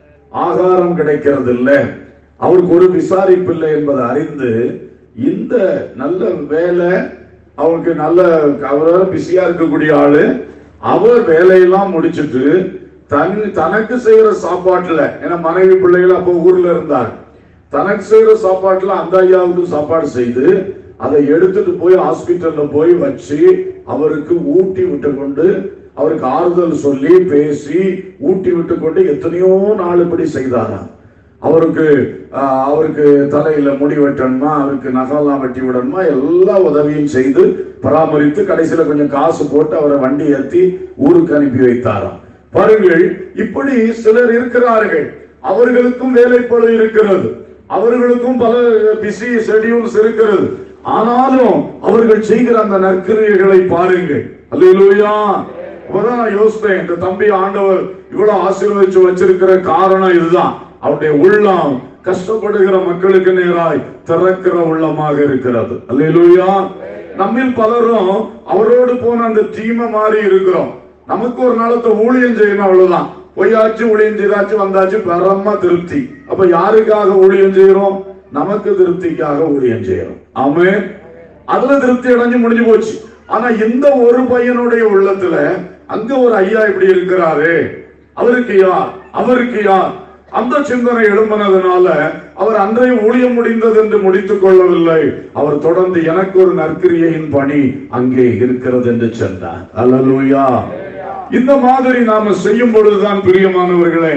ஆகாரம் கிடைக்கிறது இல்ல அவருக்கு ஒரு விசாரிப்பு இல்லை என்பதை அறிந்து இந்த நல்ல வேலை அவருக்கு நல்ல அவரால் பிஸியா இருக்கக்கூடிய ஆளு அவர் வேலையெல்லாம் முடிச்சிட்டு தன் தனக்கு செய்யற சாப்பாட்டுல ஏன்னா மனைவி பிள்ளைகள் அப்போ ஊர்ல இருந்தார் தனக்கு செய்யற சாப்பாட்டுல அந்த ஐயாவுக்கு சாப்பாடு செய்து அதை எடுத்துட்டு போய் ஹாஸ்பிட்டல்ல போய் வச்சு அவருக்கு ஊட்டி விட்டு கொண்டு அவருக்கு ஆறுதல் சொல்லி பேசி ஊட்டி விட்டு கொண்டு எத்தனையோ நாள் இப்படி செய்தாராம் அவருக்கு ஆஹ், அவருக்கு தலையில முடி வெட்டணுமா அவருக்கு நகலாம் வெட்டி விடணுமா எல்லா உதவியும் செய்து பராமரித்து கடைசியில கொஞ்சம் காசு போட்டு அவரை வண்டி ஏத்தி ஊருக்கு அனுப்பி வைத்தாராம் பாருங்கள் இப்படி சிலர் இருக்கிறார்கள் அவர்களுக்கும் வேலைப்பளு இருக்கிறது அவர்களுக்கும் பல பிஸி ஷெட்யூல்ஸ் இருக்கிறது ஆனாலும் அவர்கள் செய்கிற அந்த நற்கிரியைகளை பாருங்கள் அல்லேலூயா அப்பதான் நான் யோசித்தேன் இந்த தம்பி ஆண்டவர் இவ்வளவு ஆசீர்வதிச்சு வச்சிருக்கிற காரணம் இதுதான் அவருடைய உள்ளம் கஷ்டப்படுகிற மக்களுக்கு நேராய் திறக்கிற உள்ளமாக இருக்கிறது அல்லேலூயா நம்மில் பலரும் அவரோடு போன அந்த டீமை மாறி இருக்கிறோம் நமக்கு ஒரு நாளத்தை ஊழியம் செய்யணும் அவ்வளவுதான் பொய்யாச்சு ஊழியம் செய்தாச்சு வந்தாச்சு பரம திருப்தி அப்ப யாருக்காக ஊழியம் செய்யறோம் நமக்கு திருப்திக்காக ஊழியம் செய்யறோம் ஆமே அதுல திருப்தி அடைஞ்சு முடிஞ்சு போச்சு ஆனா இந்த ஒரு பையனுடைய உள்ளத்துல அங்க ஒரு ஐயா இப்படி இருக்கிறாரு அவருக்கு யார் அவருக்கு யார் அந்த சிந்தனை எழும்பினதுனால அவர் அன்றைய ஊழியம் முடிந்தது என்று முடித்துக் கொள்ளவில்லை அவர் தொடர்ந்து எனக்கு ஒரு நற்கிரியையின் பணி அங்கே இருக்கிறது என்று சொன்னார் அல்லேலூயா இந்த மாதிரி நாம செய்யும் பொழுதுதான் பிரியமானவர்களே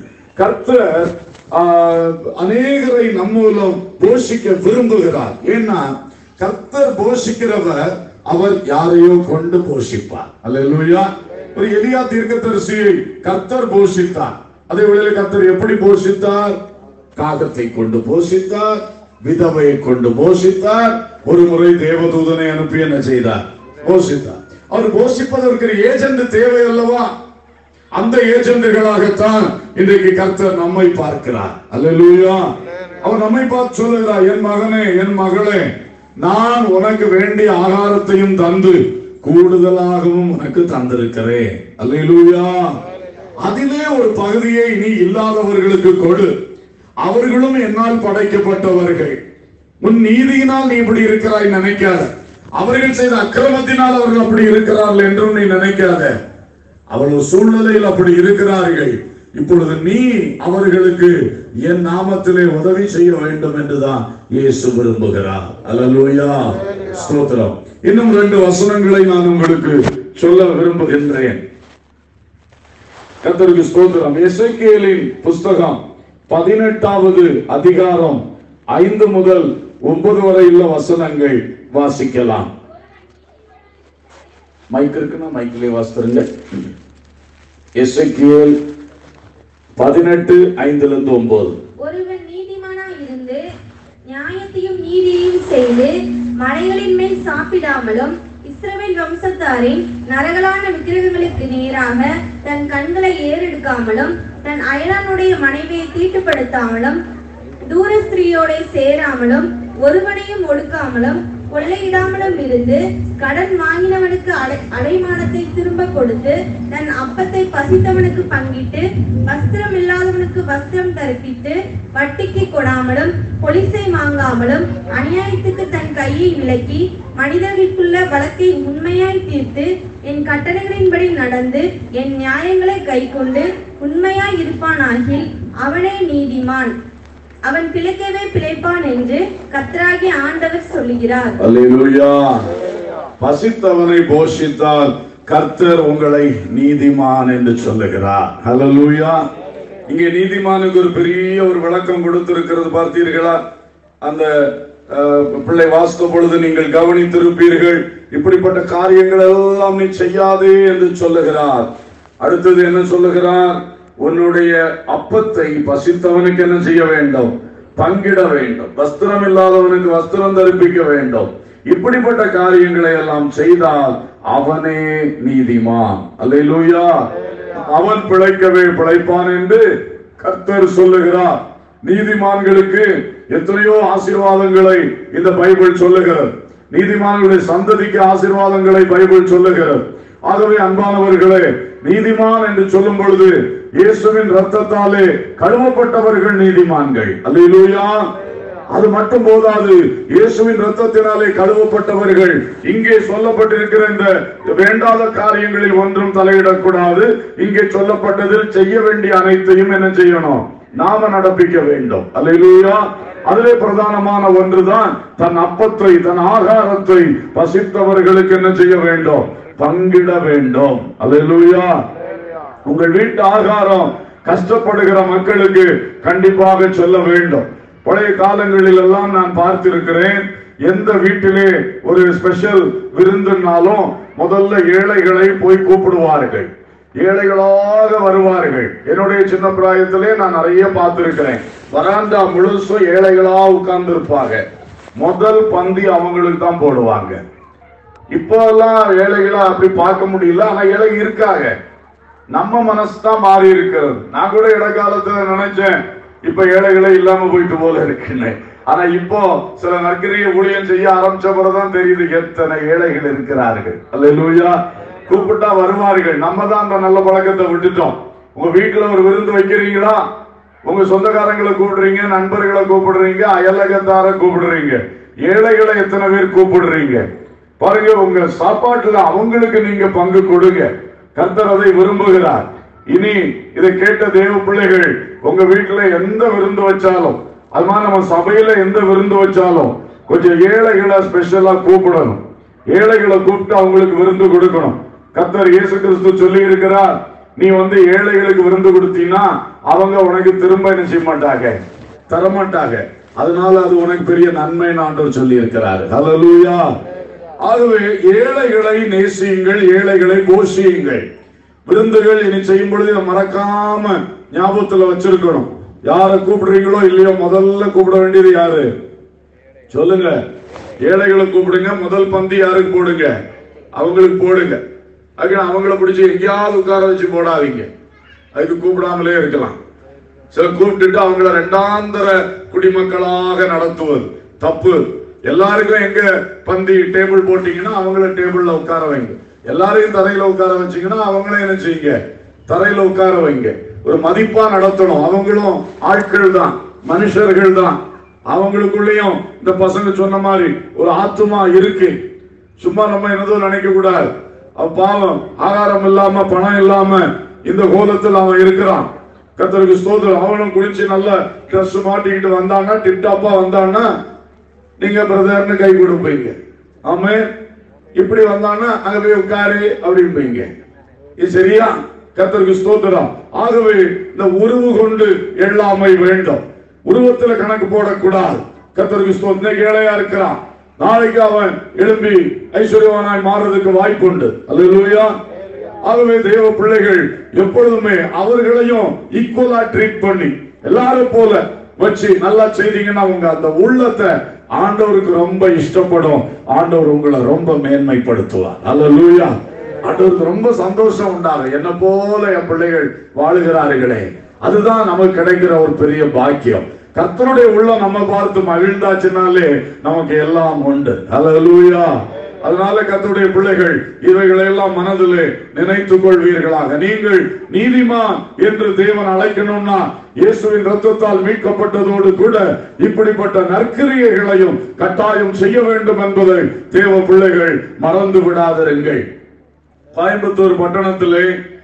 கர்த்தர் ஆஹ், அநேகரை நம்ம மூலம் போஷிக்க விரும்புகிறார் ஏன்னா கர்த்தர் போஷிக்கிறவர் அவர் யாரையோ கொண்டு போஷிப்பார் அல்லேலூயா ஒரு எலியா தீர்க்கதரிசியை கர்த்தர் போஷித்தார் அதே வேளையில் கர்த்தர் எப்படி போஷித்தார் காகத்தை கொண்டு போஷித்தார் விதவையை கொண்டு போஷித்தார் ஒரு முறை தேவதூதனை அனுப்பி என்ன செய்தார் போஷித்தார் அவர் போஷிப்பதற்கு ஏஜென்ட் தேவை அல்லவா அந்த ஏஜென்ட்டுகளாகத்தான் இன்றைக்கு கர்த்தர் நம்மை பார்க்கிறார் அல்லேலூயா அவர் நம்மை பார்த்து சொல்லுகிறார் என் மகனே என் மகளே நான் உனக்கு வேண்டிய ஆகாரத்தையும் தந்து கூடுதலாகவும் உனக்கு தந்திருக்கிறேன் அல்லேலூயா அதிலே ஒரு பகுதியை நீ இல்லாதவர்களுக்கு கொடு அவர்களும் என்னால் படைக்கப்பட்டவர்கள் உன் நீதியினால் நீ இப்படி இருக்கிறாய் நினைக்காத அவர்கள் செய்த அக்கிரமத்தினால் அவர்கள் அப்படி இருக்கிறார்கள் என்றும் நீ நினைக்காத அவ்வளவு சூழ்நிலையில் அப்படி இருக்கிறார்கள் இப்பொழுது நீ அவர்களுக்கு என் நாமத்திலே உதவி செய்ய வேண்டும் என்றுதான் இயேசு விரும்புகிறார் அல்லேலூயா ஸ்தோத்திரம் இன்னும் ரெண்டு வசனங்களை நான் உங்களுக்கு சொல்ல விரும்புகின்றேன் கர்த்தருக்கு ஸ்தோத்திரம் எசேக்கியேலின் புஸ்தகம் பதினெட்டாவது அதிகாரம் ஐந்து முதல் ஒன்பது வரை உள்ள வசனங்கள் வாசிக்கலாம் மைக் இருக்குன்னா மைக்கிலே வாசித்துருங்க எசேக்கியேல் பதினெட்டு ஐந்துல இருந்து ஒன்பது ஒருவன் நீதிமானாய் இருந்து நியாயத்தையும் நீதியையும் செய்து மலைகளின் மேல் சாப்பிடாமலும் இஸ்ரவேல் வம்சத்தாரின் நரகலான விக்கிரகங்களுக்கு நேராக தன் கண்களை ஏறெடுக்காமலும் தன் அயலானுடைய மனைவியை தீட்டுப்படுத்தாமலும் தூர ஸ்திரீயோட சேராமலும் ஒருவனையும் ஒடுக்காமலும் கொள்ளையிடாமலும் இருந்து கடன் வாங்கினவனுக்கு அடை- அடைமானத்தை திரும்ப கொடுத்து தன் அப்பத்தை பசித்தவனுக்கு பங்கிட்டு வஸ்திரம் இல்லாதவனுக்கு வஸ்திரம் தரிப்பித்து வட்டிக்கு கொடாமலும் பொலிசை வாங்காமலும் அநியாயத்துக்கு தன் கையை விலக்கி மனிதர்களுக்குள்ள வழக்கை உண்மையாய் தீர்த்து என் கட்டளைகளின்படி நடந்து என் நியாயங்களை கைக்கொண்டு உண்மையாய் இருப்பானாகில் அவனே நீதிமான் அவன் பிழைக்கவே பிழைப்பான் என்று கர்த்தராகிய ஆண்டவர் சொல்லுகிறார் அல்லேலூயா பசித்தவனை போஷித்தால் கர்த்தர் உங்களை நீதிமான் என்று சொல்லுகிறார் அல்லேலூயா இங்கே நீதிமானுக்கு ஒரு பெரிய ஒரு விளக்கம் கொடுத்திருக்கிறது பார்த்தீர்களா அந்த அஹ், பிள்ளை வாசித்த பொழுது நீங்கள் கவனித்திருப்பீர்கள் இப்படிப்பட்ட காரியங்கள் எல்லாம் நீ செய்யாதே என்று சொல்லுகிறார் அடுத்தது என்ன சொல்லுகிறார் உன்னுடைய அப்பத்தை பசித்தவனுக்கு என்ன செய்ய வேண்டும் பங்கிட வேண்டும் வஸ்திரம் இல்லாதவனுக்கு வஸ்திரம் தரிப்பிக்க வேண்டும் இப்படிப்பட்ட காரியங்களை எல்லாம் செய்தால் அவனே நீதிமான் அல்லேலூயா அவன் பிழைக்கவே பிழைப்பான் என்று கர்த்தர் சொல்லுகிறார் நீதிமான்களுக்கு எத்தனையோ ஆசீர்வாதங்களை இந்த பைபிள் சொல்லுகிறது நீதிமான்களுடைய சந்ததிக்கு ஆசீர்வாதங்களை பைபிள் சொல்லுகிறது ஆகவே அன்பானவர்களே நீதிமான் என்று சொல்லும் பொழுது இயேசுவின் ரத்தத்தாலே கழுவப்பட்டவர்கள் நீதிமான்கள் அல்லேலூயா அது மட்டும் போதாது இயேசுவின் ரத்தத்தினாலே கழுவப்பட்டவர்கள் இங்கே சொல்லப்பட்டிருக்கிற இந்த வேண்டாத காரியங்களில் ஒன்றும் தலையிடக்கூடாது இங்கே சொல்லப்பட்டதில் செய்ய வேண்டிய அனைத்தையும் என்ன செய்யணும் நாம நடப்பிக்க வேண்டும் அல்லேலூயா அதிலே பிரதானமான ஒன்றுதான் தன் அப்பத்தை தன் ஆகாரத்தை பசித்தவர்களுக்கு என்ன செய்ய வேண்டும் பங்கிட வேண்டும் அல்லேலூயா உங்கள் வீட்டு ஆகாரம் கஷ்டப்படுகிற மக்களுக்கு கண்டிப்பாக சொல்ல வேண்டும் பழைய காலங்களில் எல்லாம் நான் பார்த்திருக்கிறேன் எந்த வீட்டிலே ஒரு ஸ்பெஷல் விருந்துனாலும் முதல்ல ஏழைகளை போய் கூப்பிடுவார்கள் ஏழைகளாக வருவார்கள் என்னுடைய சின்ன பிராயத்திலே நான் நிறைய பார்த்திருக்கிறேன் வராண்டா முழுசும் ஏழைகளா உட்கார்ந்து இருப்பாங்க முதல் பந்தி அவங்களுக்கு தான் போடுவாங்க இப்போ எல்லாம் ஏழைகளா அப்படி பார்க்க முடியல ஆனா ஏழை இருக்காங்க நம்ம மனசு தான் மாறி இருக்கிறது நான் கூட இடைக்காலத்துல நினைச்சேன் இப்ப ஏழைகளே இல்லாம போயிட்டு போல இருக்குன்னு ஆனா இப்போ சில நற்கரிய ஊழியம் செய்ய ஆரம்பிச்ச பிறகுதான் தெரியுது எத்தனை ஏழைகள் இருக்கிறார்கள் அல்லேலூயா கூப்பிட்டா வருவார்கள் நம்ம தான் அந்த நல்ல பழக்கத்தை விட்டுட்டோம் உங்க வீட்டுல ஒரு விருந்து வைக்கிறீங்களா உங்க சொந்தக்காரங்களை கூப்பிடுறீங்க நண்பர்களை கூப்பிடுறீங்க அயலகத்தார கூப்பிடுறீங்க ஏழைகளை எத்தனை பேர் கூப்பிடுறீங்க பாருங்க உங்க சாப்பாட்டுல அவங்களுக்கு நீங்க பங்கு கொடுங்க கர்த்தர் அதை விரும்புகிறார் இனி இதை கேட்ட தேவ பிள்ளைகள் உங்க வீட்டுல எந்த விருந்து வச்சாலும் அது மாதிரி நம்ம சபையில எந்த விருந்து வச்சாலும் கொஞ்சம் ஏழைகளை ஸ்பெஷலா கூப்பிடணும் ஏழைகளை கூப்பிட்டு அவங்களுக்கு விருந்து கொடுக்கணும் கர்த்தர் இயேசு கிறிஸ்து சொல்லி இருக்கிறார் நீ வந்து ஏழைகளுக்கு விருந்து கொடுத்தீங்கன்னா அவங்க உனக்கு திரும்ப என்ன செய்ய மாட்டாங்க தரமாட்டாங்க அதனால அது உனக்கு பெரிய நன்மை ஆண்டவர் சொல்லி இருக்கிறார் ஹalleluya ஆகவே ஏழைகளை நேசியுங்கள் ஏழைகளை போஷியுங்கள் விருந்துகள் இனி செய்யும் பொழுது இதை மறக்காம ஞாபகத்துல வச்சிருக்கணும் யாரை கூப்பிடுறீங்களோ இல்லையோ முதல்ல கூப்பிட வேண்டியது யாரு சொல்லுங்க ஏழைகளை கூப்பிடுங்க முதல் பந்தி யாருக்கு போடுங்க அவங்களுக்கு போடுங்க அதுக்கு அவங்கள பிடிச்சி எங்கேயாவது உட்கார வச்சு போடாதீங்க அதுக்கு கூப்பிடாமலே இருக்கலாம் சில கூப்பிட்டுட்டு அவங்கள ரெண்டாந்தர குடிமக்களாக நடத்துவது தப்பு எல்லாருக்கும் எங்க பந்தி டேபிள் போட்டீங்கன்னா அவங்கள டேபிள்ல உட்கார வைங்க எல்லாரையும் தரையில உட்கார வச்சீங்கன்னா அவங்கள என்ன செய்யுங்க தரையில உட்கார வைங்க ஒரு மதிப்பா நடத்தணும் அவங்களும் ஆட்கள் தான் மனுஷர்கள் தான் அவங்களுக்குள்ளேயும் இந்த பசங்க சொன்ன மாதிரி ஒரு ஆத்துமா இருக்கு சும்மா நம்ம என்னதோ நினைக்க கூடாது அவன் பாவம் ஆகாரம் இல்லாம பணம் இல்லாம இந்த கோலத்தில் அவன் இருக்கிறான் கத்தருக்கு ஸ்தோத்திரம் அவனும் குளிச்சு நல்ல ட்ரெஸ் மாட்டிக்கிட்டு வந்தான்னா டிப்டாப்பா வந்தான்னா நீங்க பிரதர்னு கை கொடுப்பீங்க ஆமே இப்படி வந்தான்னா அங்க போய் உட்காரு அப்படிம்பீங்க இது சரியா கத்தருக்கு ஸ்தோத்திரம் ஆகவே இந்த உருவு கொண்டு எள்ளாமை வேண்டும் உருவத்துல கணக்கு போடக்கூடாது கத்தருக்கு ஸ்தோத்திரம் இன்னைக்கு ஏழையா இருக்கிறான் நாளைக்கு அவன் எழும்பி ஐஸ்வர்யவானாய் மாறுறதுக்கு வாய்ப்பு உண்டு அல்லேலூயா ஆகவே தேவ பிள்ளைகள் எப்பொழுதுமே அவர்களையும் ஈக்குவலா ட்ரீட் பண்ணி எல்லாரும் போல வச்சு நல்லா செய்தீங்கன்னா உங்க அந்த உள்ளத்தை ஆண்டவருக்கு ரொம்ப இஷ்டப்படும் ஆண்டவர் உங்களை ரொம்ப மேன்மைப்படுத்துவார் அல்லேலூயா ஆண்டவருக்கு ரொம்ப சந்தோஷம் உண்டாகும் என்ன போல என் பிள்ளைகள் வாழுகிறார்களே அதுதான் நமக்கு கிடைக்கிற ஒரு பெரிய பாக்கியம் கர்த்தருடைய உள்ளம் நம்ம பார்த்து மகிழ்ந்தாச்சுனாலே நமக்கு எல்லாம் உண்டு அல்லேலூயா அதனால கர்த்தருடைய பிள்ளைகள் இவைகளை எல்லாம் மனதிலே நினைத்துக் கொள்வீர்களாக நீங்கள் நீதிமான் என்று தேவன் அழைக்கணும்னா இயேசுவின் ரத்தத்தால் மீட்கப்பட்டதோடு கூட இப்படிப்பட்ட நற்கிரியைகளையும் கட்டாயம் செய்ய வேண்டும் என்பதை தேவ பிள்ளைகள் மறந்து விடாதிருங்கள் கோயம்புத்தூர் பட்டணத்திலே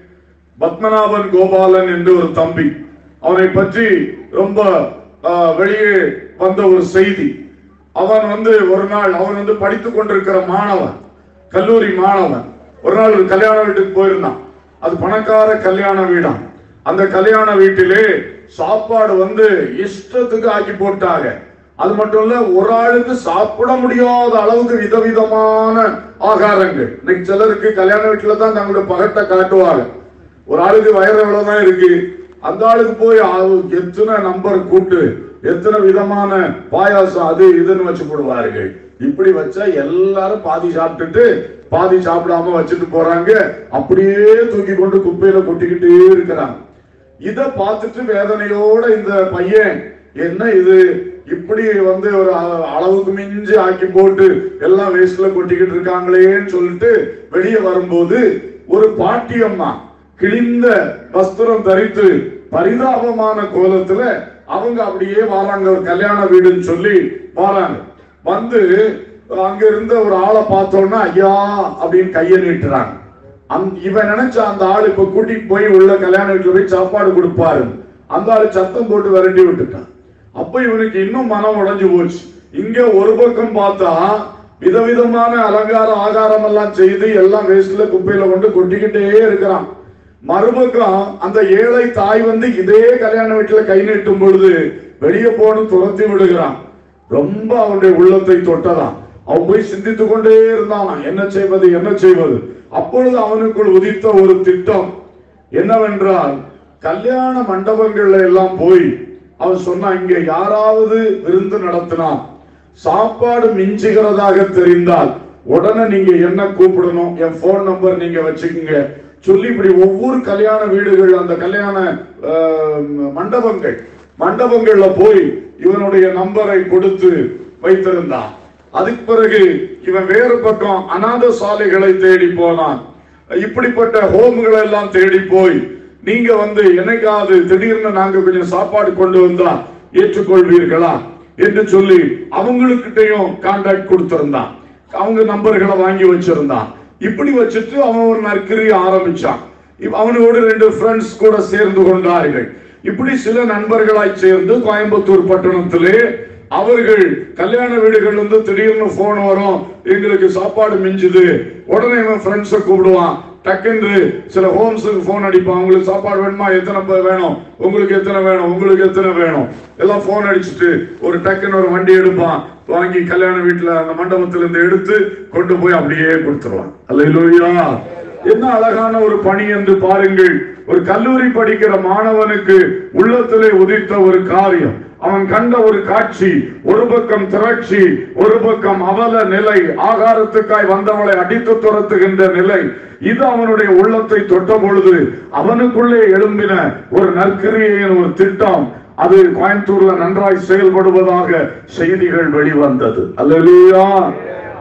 பத்மநாபன் கோபாலன் என்று ஒரு தம்பி அவனை பற்றி ரொம்ப ஆ, வெளியே வந்த ஒரு செய்தி அவன் வந்து ஒரு நாள் அவன் வந்து படித்துக் கொண்டிருக்கிற மாணவன் கல்லூரி மாணவன் ஒரு நாள் ஒரு கல்யாண வீட்டுக்கு போயிருந்தான் அது பணக்கார கல்யாண வீடாம் அந்த கல்யாண வீட்டிலே சாப்பாடு வந்து இஷ்டத்துக்கு ஆக்கி போட்டாங்க அது மட்டும் இல்ல ஒரு ஆளுக்கு சாப்பிட முடியாத அளவுக்கு விதவிதமான ஆகாரங்கள் இன்னைக்கு சிலருக்கு கல்யாண வீட்டுல தான் தங்களுடைய பகட்டை காட்டுவாங்க ஒரு ஆளுக்கு வயிறு எவ்வளவுதான் இருக்கு அந்த ஆளுக்கு போய் அது எத்தனை நம்பர் கூட்டு எத்தனை விதமான பாயாசம் அது இதுன்னு வச்சு போடுவார்கள் இப்படி வச்சா எல்லாரும் பாதி சாப்பிட்டுட்டு பாதி சாப்பிடாம வச்சுட்டு போறாங்க அப்படியே தூக்கி கொண்டு குப்பையில கொட்டிக்கிட்டே இருக்கிறாங்க இத பார்த்துட்டு வேதனையோட இந்த பையன் என்ன இது இப்படி வந்து ஒரு அ- அளவுக்கு மிஞ்சி ஆக்கி போட்டு எல்லாம் வேஸ்ட்ல கொட்டிக்கிட்டு இருக்காங்களேன்னு சொல்லிட்டு வெளியே வரும்போது ஒரு பாட்டியம்மா கிழிந்த வஸ்திரம் தரித்து பரிதாபமான கோலத்துல அவங்க அப்படியே வராங்க ஒரு கல்யாண வீடுன்னு சொல்லி வராங்க வந்து அங்க இருந்த ஒரு ஆளை பார்த்தோன்னா ஐயா அப்படின்னு கையை நீட்டுறாங்க அந்த- இவன் நினைச்ச அந்த ஆள் இப்ப கூட்டிட்டு போய் உள்ள கல்யாண வீட்டுல போய் சாப்பாடு கொடுப்பாரு அந்த ஆளு சத்தம் போட்டு விரட்டி விட்டுட்டான் அப்ப இவனுக்கு இன்னும் மனம் உடைஞ்சு போச்சு இங்க ஒரு பக்கம் பார்த்தா விதவிதமான அலங்கார ஆகாரம் எல்லாம் செய்து எல்லாம் வேஸ்ட்ல குப்பையில கொண்டு கொட்டிக்கிட்டே இருக்கிறான் மறுபக்கம் அந்த ஏழை தாய் வந்து இதே கல்யாண வீட்டுல கை நீட்டும் பொழுது வெளியே போன்னு துரத்தி விடுகிறான் ரொம்ப அவனுடைய உள்ளத்தை தொட்டதான் அவன் போய் சிந்தித்துக் கொண்டே இருந்தான் என்ன செய்வது என்ன செய்வது அப்பொழுது அவனுக்குள் உதித்த ஒரு திட்டம் என்னவென்றால் கல்யாண மண்டபங்கள்ல எல்லாம் போய் அவன் சொன்னான் இங்க யாராவது விருந்து நடத்தினா சாப்பாடு மிஞ்சுகிறதாக தெரிந்தால் உடனே நீங்க என்ன கூப்பிடணும் என் போன் நம்பர் நீங்க வச்சுக்கோங்க சொல்லி இப்படி ஒவ்வொரு கல்யாண வீடுகள் அந்த கல்யாண அஹ், மண்டபங்கள் மண்டபங்கள்ல போய் இவனுடைய நம்பரை கொடுத்து வைத்திருந்தான் அதுக்கு பிறகு இவன் வேறு பக்கம் அநாத சாலைகளை தேடி போனான் இப்படிப்பட்ட ஹோம்களை எல்லாம் தேடி போய் நீங்க வந்து என்னைக்காவது திடீர்னு நாங்க கொஞ்சம் சாப்பாடு கொண்டு வந்தா ஏற்றுக்கொள்வீர்களா என்று சொல்லி அவங்களுக்கிட்டையும் கான்டாக்ட் கொடுத்திருந்தான் அவங்க நம்பர்களை வாங்கி வச்சிருந்தான் இப்படி வச்சுட்டு அவன் ஒரு நற்கரி ஆரம்பிச்சான் இப்ப அவனோடு ரெண்டு ஃப்ரெண்ட்ஸ் கூட சேர்ந்து கொண்டார்கள் இப்படி சில நண்பர்களாய் சேர்ந்து கோயம்புத்தூர் பட்டணத்திலே அவர்கள் கல்யாண வீடுகள் வந்து திடீர்னு போன் வரும் எங்களுக்கு சாப்பாடு மிஞ்சுது உடனே இவன் ஃப்ரெண்ட்ஸை கூப்பிடுவான் டக்குன்னு சில ஹோம்ஸுக்கு போன் அடிப்பான் உங்களுக்கு சாப்பாடு வேணுமா எத்தனை பேர் வேணும் உங்களுக்கு எத்தனை வேணும் உங்களுக்கு எத்தனை வேணும் எல்லாம் போன் அடிச்சுட்டு ஒரு டக்குன்னு ஒரு வண்டி எடுப்பான் வாங்கி கல்யாண வீட்டுல அந்த மண்டபத்துல இருந்து எடுத்து கொண்டு போய் அப்படியே கொடுத்துருவான் அல்ல என்ன அழகான ஒரு பணி என்று பாருங்கள் ஒரு கல்லூரி படிக்கிற மாணவனுக்கு உள்ளத்திலே உதித்த ஒரு காரியம் அவன் கண்ட ஒரு காட்சி ஒரு பக்கம் திரட்சி ஒரு பக்கம் அவல நிலை ஆகாரத்துக்காய் வந்தவளை அடித்து துரத்துகின்ற நிலை இது அவனுடைய உள்ளத்தை தொட்ட பொழுது அவனுக்குள்ளே எழும்பின ஒரு நற்கிரியின் ஒரு திட்டம் அது கோயம்புத்தூர்ல நன்றாய் செயல்படுவதாக செய்திகள் வெளிவந்தது அல்லேலூயா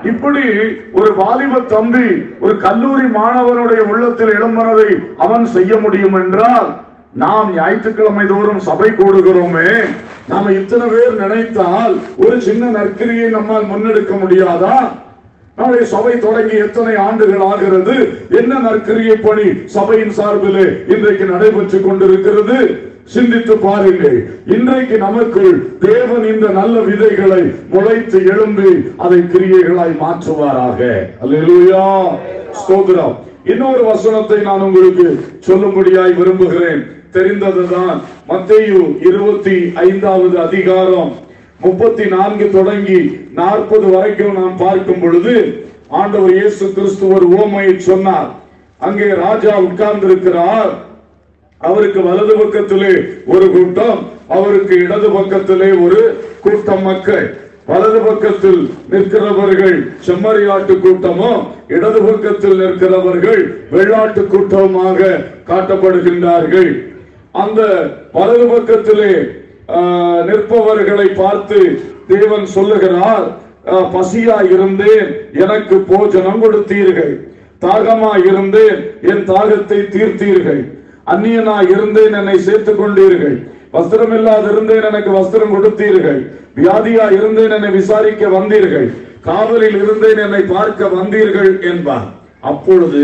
இப்படி ஒரு வாலிப தம்பி ஒரு கல்லூரி மாணவனுடைய உள்ளத்தில் இடம்பெறதை அவன் செய்ய முடியும் என்றால் நாம் ஞாயிற்றுக்கிழமை தோறும் சபை கூடுகிறோமே நாம இத்தனை பேர் நினைத்தால் ஒரு சின்ன நற்கிரியை நம்மால் முன்னெடுக்க முடியாதா நாளை சபை தொடங்கி எத்தனை ஆண்டுகள் ஆகிறது என்ன நற்கிரியை பணி சபையின் சார்பிலே இன்றைக்கு நடைபெற்றுக் கொண்டிருக்கிறது சிந்தித்து பாருங்கள் இன்றைக்கு நமக்குள் தேவன் இந்த நல்ல விதைகளை முளைத்து எழும்பி அதை கிரியைகளாய் மாற்றுவாராக அல்லேலூயா ஸ்தோத்திரம் இன்னொரு வசனத்தை நான் உங்களுக்கு சொல்லும்படியாய் விரும்புகிறேன் தெரிந்ததுதான் மத்தேயு இருபத்தி ஐந்தாவது அதிகாரம் முப்பத்தி நான்கு தொடங்கி நாற்பது வரைக்கும் நாம் பார்க்கும் பொழுது ஆண்டவர் இயேசு கிறிஸ்து ஒரு ஓமையை சொன்னார் அங்கே ராஜா உட்கார்ந்திருக்கிறார் அவருக்கு வலது பக்கத்திலே ஒரு கூட்டம் அவருக்கு இடது பக்கத்திலே ஒரு கூட்டம் மக்கள் வலது பக்கத்தில் நிற்கிறவர்கள் செம்மறியாட்டு கூட்டமும் இடது பக்கத்தில் நிற்கிறவர்கள் வெள்ளாட்டு கூட்டமாக காட்டப்படுகின்றார்கள் அந்த வலது பக்கத்திலே ஆஹ், நிற்பவர்களை பார்த்து தேவன் சொல்லுகிறார் ஆஹ், பசியா இருந்தேன் எனக்கு போஜனம் கொடுத்தீர்கள் தாகமா இருந்தேன் என் தாகத்தை தீர்த்தீர்கள் அந்நியனா இருந்தேன் என்னை சேர்த்துக் கொண்டீர்கள் வஸ்திரம் இல்லாது இருந்தேன் எனக்கு வஸ்திரம் கொடுத்தீர்கள் வியாதியா இருந்தேன் என்னை விசாரிக்க வந்தீர்கள் காவலில் இருந்தேன் என்னை பார்க்க வந்தீர்கள் என்பார் அப்பொழுது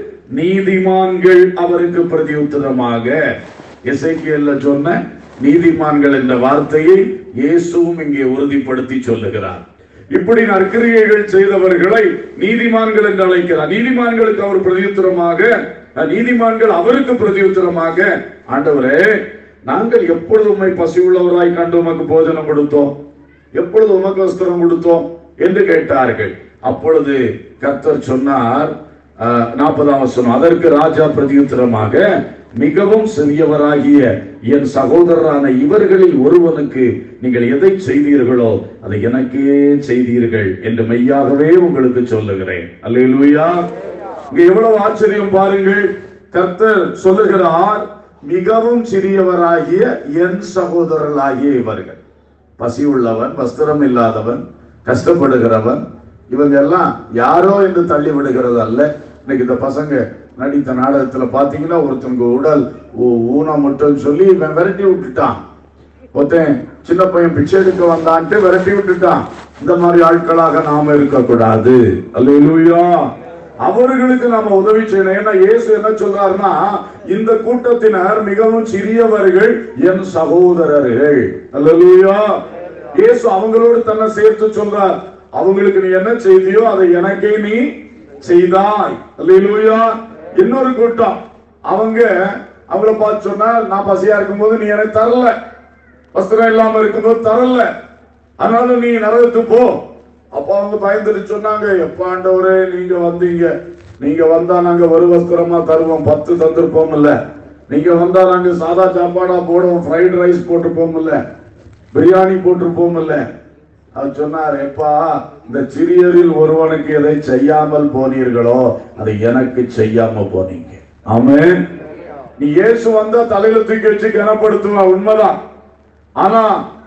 நீதிமான்கள் அவருக்கு பிரதியுத்தரமாக எசைக்கியல்ல சொன்ன நீதிமான்கள் என்ற வார்த்தையை இயேசுவும் இங்கே உறுதிப்படுத்தி சொல்லுகிறார் இப்படி நற்கிரியைகள் செய்தவர்களை நீதிமான்கள் என்று அழைக்கிறார் நீதிமான்களுக்கு அவர் பிரதியுத்தரமாக அஹ், நீதிமான்கள் அவருக்கு பிரதியுத்தரமாக ஆண்டவரே நாங்கள் எப்பொழுது உண்மை பசி உள்ளவராய் கண்டு உமக்கு போஜனம் கொடுத்தோம் எப்பொழுது உமக்கு வஸ்திரம் கொடுத்தோம் என்று கேட்டார்கள் அப்பொழுது கர்த்தர் சொன்னார் அஹ், நாற்பதாம் வசனம் அதற்கு ராஜா பிரதியுத்தரமாக மிகவும் சிறியவராகிய என் சகோதரரான இவர்களில் ஒருவனுக்கு நீங்கள் எதை செய்தீர்களோ அதை எனக்கே செய்தீர்கள் என்று மெய்யாகவே உங்களுக்கு சொல்லுகிறேன் அல்லேலூயா இங்க எவ்வளவு ஆச்சரியம் பாருங்கள் கர்த்தர் சொல்லுகிறார் மிகவும் சிறியவராகிய என் சகோதரர்களாகிய இவர்கள் பசி உள்ளவன் வஸ்திரம் இல்லாதவன் கஷ்டப்படுகிறவன் இவங்க எல்லாம் யாரோ என்று தள்ளி விடுகிறது அல்ல இன்னைக்கு இந்த பசங்க நடித்த நாடகத்துல பாத்தீங்கன்னா ஒருத்தனுக்கு உடல் ஊ- ஊனமுட்டுன்னு சொல்லி இவன் விரட்டி விட்டுட்டான் ஒருத்தன் சின்ன பையன் பிச்சை எடுக்க வந்தான்ட்டு விரட்டி விட்டுட்டான் இந்த மாதிரி ஆட்களாக நாம இருக்கக்கூடாது அல்லேலூயா அவர்களுக்கு நாம உதவி செய்யணும் ஏன்னா இயேசு என்ன சொல்றாருன்னா இந்த கூட்டத்தினர் மிகவும் சிறியவர்கள் என் சகோதரர்கள் அல்லேலூயா இயேசு அவங்களோடு தன்னை சேர்த்து சொல்றார் அவங்களுக்கு நீ என்ன செய்தியோ அதை எனக்கே நீ செய்தாய் அல்லேலூயா இன்னொரு கூட்டம் அவங்க அவங்கள பார்த்து சொன்னா நான் பசியா இருக்கும்போது நீ எனக்கு தரல வஸ்திரம் இல்லாம இருக்கும்போது தரல அதனால நீ நரகத்துக்கு போ அப்ப அவங்க பயந்துட்டு சொன்னாங்க எப்ப ஆண்டவரே நீங்க வந்தீங்க நீங்க வந்தா நாங்க ஒரு வஸ்திரமா தருவோம் பத்து தந்திருப்போம் இல்ல நீங்க வந்தா நாங்க சாதா சாப்பாடா போடுவோம் ஃப்ரைட் ரைஸ் போட்டுப்போம் இல்ல பிரியாணி போட்டிருப்போம் இல்ல அவர் சொன்னார் எப்பா இந்த சிறியரில் ஒருவனுக்கு எதை செய்யாமல் போனீர்களோ அதை எனக்கு செய்யாம போனீங்க ஆமென் நீ இயேசு வந்தா தலையில தூக்கி வச்சு கனப்படுத்துவா உண்மைதான் ஆனா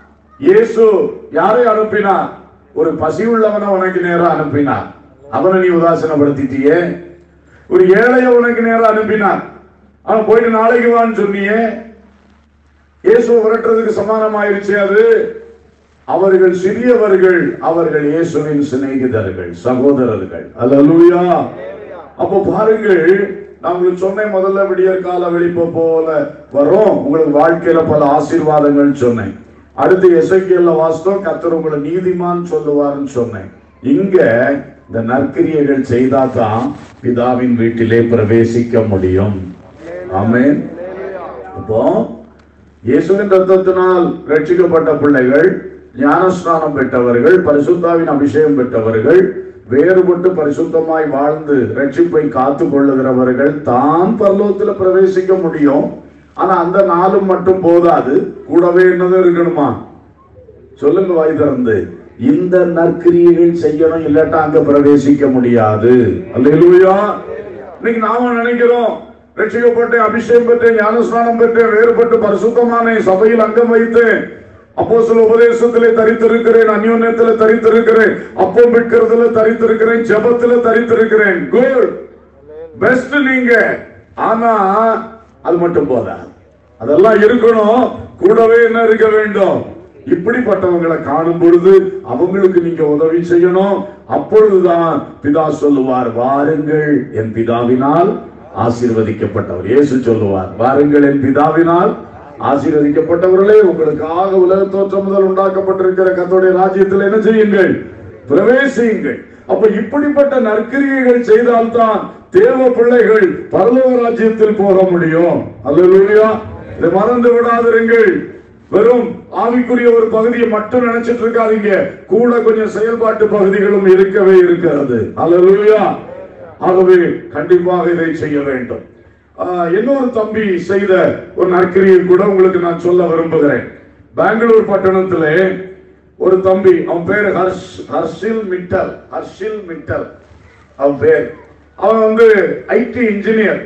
இயேசு யாரை அனுப்பினார் ஒரு பசி உள்ளவனை உனக்கு நேரா அனுப்பினார் அவனை நீ உதாசீனப்படுத்திட்டியே ஒரு ஏழைய உனக்கு நேரா அனுப்பினார் அவன் போயிட்டு நாளைக்கு வான்னு சொன்னியே இயேசு விரட்டுறதுக்கு சமானமாயிருச்சு அது அவர்கள் சிறியவர்கள் அவர்கள் இயேசுவின் சிநேகிதர்கள் சகோதரர்கள் அல்லேலூயா அப்போ பாருங்கள் நான் உங்களுக்கு சொன்னேன் முதல்ல விடியற் கால வெளிப்ப போல வரும் உங்களுக்கு வாழ்க்கையில பல ஆசீர்வாதங்கள் சொன்னேன் அடுத்து எசைக்கியல்ல வாஸ்தவம் கத்தர் உங்களை நீதிமான் சொல்லுவார்னு சொன்னேன் இங்க இந்த நற்கிரியைகள் செய்தா தான் பிதாவின் வீட்டிலே பிரவேசிக்க முடியும் ஆமென் அப்போ இயேசுவின் ரத்தத்தினால் ரட்சிக்கப்பட்ட பிள்ளைகள் ஞானஸ்நானம் பெற்றவர்கள் பரிசுத்தாவின் அபிஷேகம் பெற்றவர்கள் வேறுபட்டு பரிசுத்தமாய் வாழ்ந்து ரட்சிப்பை காத்து கொள்ளுகிறவர்கள் தான் பரலோகத்துல பிரவேசிக்க முடியும் ஆனா அந்த நாளும் மட்டும் போதாது கூடவே என்னதும் இருக்கணுமா சொல்லுங்க வாய் திறந்து இந்த நற்கிரியைகள் செய்யணும் இல்லாட்டா அங்க பிரவேசிக்க முடியாது அல்லேலூயா இன்னைக்கு நாம நினைக்கிறோம் ரட்சிக்கப்பட்டேன் அபிஷேகம் பெற்றேன் ஞானஸ்நானம் பெற்றேன் வேறுபட்டு பரிசுத்தமான சபையில் அங்கம் வைத்தேன் அப்போ சில உபதேசத்திலே தரித்திருக்கிறேன் அந்யோன்யத்திலே தரித்திருக்கிறேன் அப்பம் விற்கிறதுல தரித்திருக்கிறேன் ஜெபத்துல தரித்திருக்கிறேன் குட் பெஸ்ட் நீங்க ஆனா அது மட்டும் போதாது அதெல்லாம் இருக்கணும் கூடவே என்ன இருக்க வேண்டும் இப்படிப்பட்டவங்களை காணும் பொழுது அவங்களுக்கு நீங்க உதவி செய்யணும் அப்பொழுதுதான் பிதா சொல்லுவார் வாருங்கள் என் பிதாவினால் ஆசீர்வதிக்கப்பட்டவர் இயேசு சொல்லுவார் வாருங்கள் என் பிதாவினால் ஆசீர்வதிக்கப்பட்டவர்களே உங்களுக்காக உலக தோற்றம் முதல் உண்டாக்கப்பட்டிருக்கிற கத்தோடைய ராஜ்யத்தில் என்ன செய்யுங்கள் பிரவேசியுங்கள் அப்ப இப்படிப்பட்ட நற்கிரியைகள் செய்தால்தான் தேவ பிள்ளைகள் பரலோக ராஜ்யத்தில் போக முடியும் அல்லேலூயா இதை மறந்து விடாதிருங்கள் வெறும் ஆவிக்குரிய ஒரு பகுதியை மட்டும் நினைச்சிட்டு இருக்காதீங்க கூட கொஞ்சம் செயல்பாட்டு பகுதிகளும் இருக்கவே இருக்கிறது அல்லேலூயா ஆகவே கண்டிப்பாக இதை செய்ய வேண்டும் ஆஹ், இன்னொரு தம்பி செய்த ஒரு நற்கிரியை கூட உங்களுக்கு நான் சொல்ல விரும்புகிறேன் பெங்களூர் பட்டணத்திலே ஒரு தம்பி அவன் பேரு ஹர்ஷ் ஹர்ஷில் மிட்டல் ஹர்ஷில் மிட்டல் அவன் பேர் அவன் வந்து IT engineer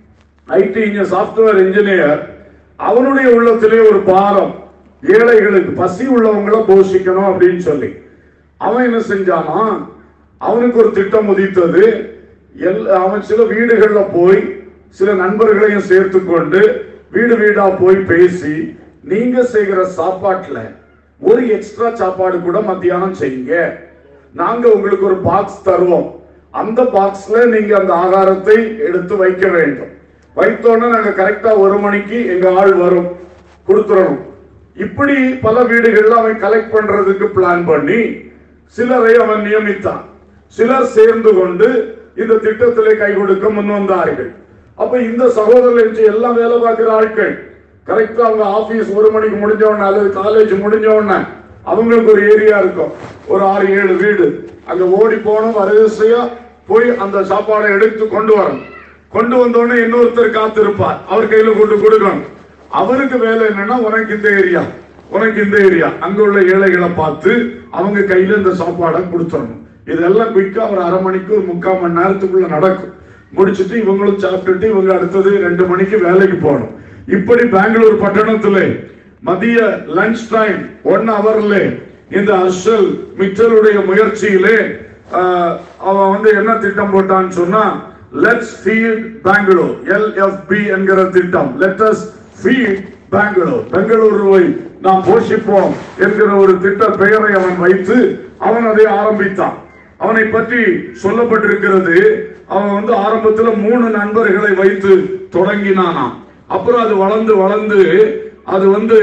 IT software engineer அவனுடைய உள்ளத்திலே ஒரு பாரம் ஏழைகளுக்கு பசி உள்ளவங்களை போஷிக்கணும் அப்படின்னு சொல்லி அவன் என்ன செஞ்சானா அவனுக்கு ஒரு திட்டம் உதித்தது எல் அவன் சில வீடுகள்ல போய் சில நண்பர்களையும் சேர்த்து கொண்டு வீடு வீடா போய் பேசி நீங்க செய்கிற சாப்பாட்டுல ஒரு எக்ஸ்ட்ரா சாப்பாடு கூட மத்தியானம் செய்யுங்க நாங்க உங்களுக்கு ஒரு பாக்ஸ் தருவோம் அந்த பாக்ஸ்ல நீங்க அந்த ஆகாரத்தை எடுத்து வைக்க வேண்டும் வைத்தோன்னே நாங்க கரெக்டா ஒரு மணிக்கு எங்க ஆள் வரும் கொடுத்துடணும் இப்படி பல வீடுகள்ல அவன் கலெக்ட் பண்றதுக்கு பிளான் பண்ணி சிலரை அவன் நியமித்தான் சிலர் சேர்ந்து கொண்டு இந்த திட்டத்திலே கை கொடுக்க முன் வந்தார்கள் அப்ப இந்த சகோதரர்கள் எல்லாம் வேலை பார்க்கிற ஆட்கள் கரெக்டா அவங்க ஆபீஸ் ஒரு மணிக்கு முடிஞ்ச உடனே அல்லது காலேஜ் முடிஞ்ச உடனே அவங்களுக்கு ஒரு ஏரியா இருக்கும் ஒரு ஆறு ஏழு வீடு அங்க ஓடி போகணும் வரிசையா போய் அந்த சாப்பாடை எடுத்து கொண்டு வரணும் கொண்டு வந்த உடனே இன்னொருத்தர் காத்திருப்பார் அவர் கையில கொண்டு கொடுக்கணும் அவருக்கு வேலை என்னன்னா உனக்கு இந்த ஏரியா உனக்கு இந்த ஏரியா அங்க உள்ள ஏழைகளை பார்த்து அவங்க கையில இந்த சாப்பாடை கொடுத்துடணும் இதெல்லாம் குயிக்கா ஒரு அரை மணிக்கு ஒரு முக்கால் மணி நேரத்துக்குள்ள நடக்கும் முடிச்சிட்டு இவங்களும் சாப்பிட்டுட்டு இவங்க அடுத்தது ரெண்டு மணிக்கு வேலைக்கு போகணும் இப்படி பெங்களூர் பட்டணத்திலே மதிய லஞ்ச் டைம் ஒன் ஹவர்ல இந்த அர்ஷல் மிட்டலுடைய முயற்சியிலே ஆஹ், அவன் வந்து என்ன திட்டம் போட்டான்னு சொன்னா லெட்ஸ் ஃபீட் பெங்களூர் எல்எஃப்பி என்கிற திட்டம் லெட் அஸ் ஃபீட் பெங்களூர் பெங்களூருவை நாம் போஷிப்போம் என்கிற ஒரு திட்ட பெயரை அவன் வைத்து அவன் அதை ஆரம்பித்தான் அவனை பற்றி சொல்லப்பட்டிருக்கிறது அவன் வந்து ஆரம்பத்துல மூணு நண்பர்களை வைத்து தொடங்கினானாம் அப்புறம் அது வளர்ந்து வளர்ந்து அது வந்து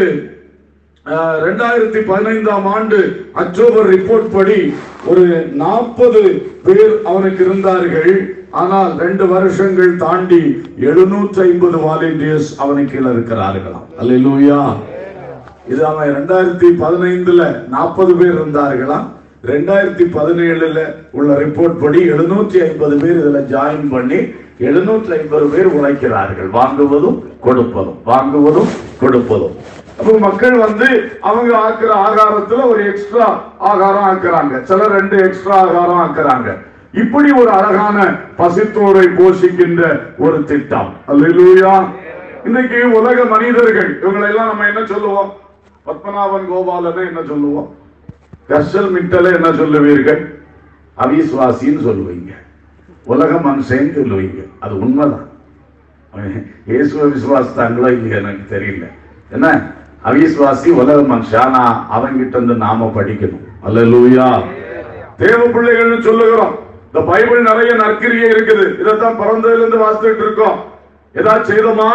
அஹ், ரெண்டாயிரத்தி பதினைந்தாம் ஆண்டு அக்டோபர் ரிப்போர்ட் படி ஒரு நாற்பது பேர் அவனுக்கு இருந்தார்கள் ஆனால் ரெண்டு வருஷங்கள் தாண்டி எழுநூற்றி ஐம்பது வாலண்டியர்ஸ் அவனுக்கு கீழே இருக்கிறார்களாம் அல்லேலூயா இது அவன் ரெண்டாயிரத்தி பதினைந்துல நாற்பது பேர் இருந்தார்களாம் ரெண்டாயிரத்தி பதினேழுல உள்ள ரிப்போர்ட் படி எழுநூற்றி ஐம்பது பேர் இதுல ஜாயின் பண்ணி எழுநூற்றி ஐம்பது பேர் உழைக்கிறார்கள் வாங்குவதும் கொடுப்பதும் வாங்குவதும் கொடுப்பதும் அப்போ மக்கள் வந்து அவங்க ஆக்குற ஆகாரத்துல ஒரு எக்ஸ்ட்ரா ஆகாரம் ஆக்குறாங்க சிலர் ரெண்டு எக்ஸ்ட்ரா ஆகாரம் ஆக்குறாங்க இப்படி ஒரு அழகான பசித்தோரை போஷிக்கின்ற ஒரு திட்டம் அல்லேலூயா இன்னைக்கு உலக மனிதர்கள் இவங்களை எல்லாம் நம்ம என்ன சொல்லுவோம் பத்மநாபன் கோபாலனை என்ன சொல்லுவோம் கர்ஷல் மிட்டலை என்ன சொல்லுவீர்கள் அவிஸ்வாசின்னு சொல்லுவீங்க உலக மனுஷன் சொல்லுவீங்க அது உண்மைதான் அவன் இயேசுவை விசுவாசித்தாங்களோ இல்லையா எனக்கு தெரியல என்ன அவிஸ்வாசி உலக மனுஷன் ஆனா அவன்கிட்ட இருந்து நாம படிக்கணும் அல்லேலூயா தேவ பிள்ளைகள்னு சொல்லுகிறோம் இந்த பைபிள் நிறைய நற்கிரியை இருக்குது இதைத்தான் பிறந்ததுல இருந்து வாசித்துட்டு இருக்கோம் ஏதாவது செய்தோமா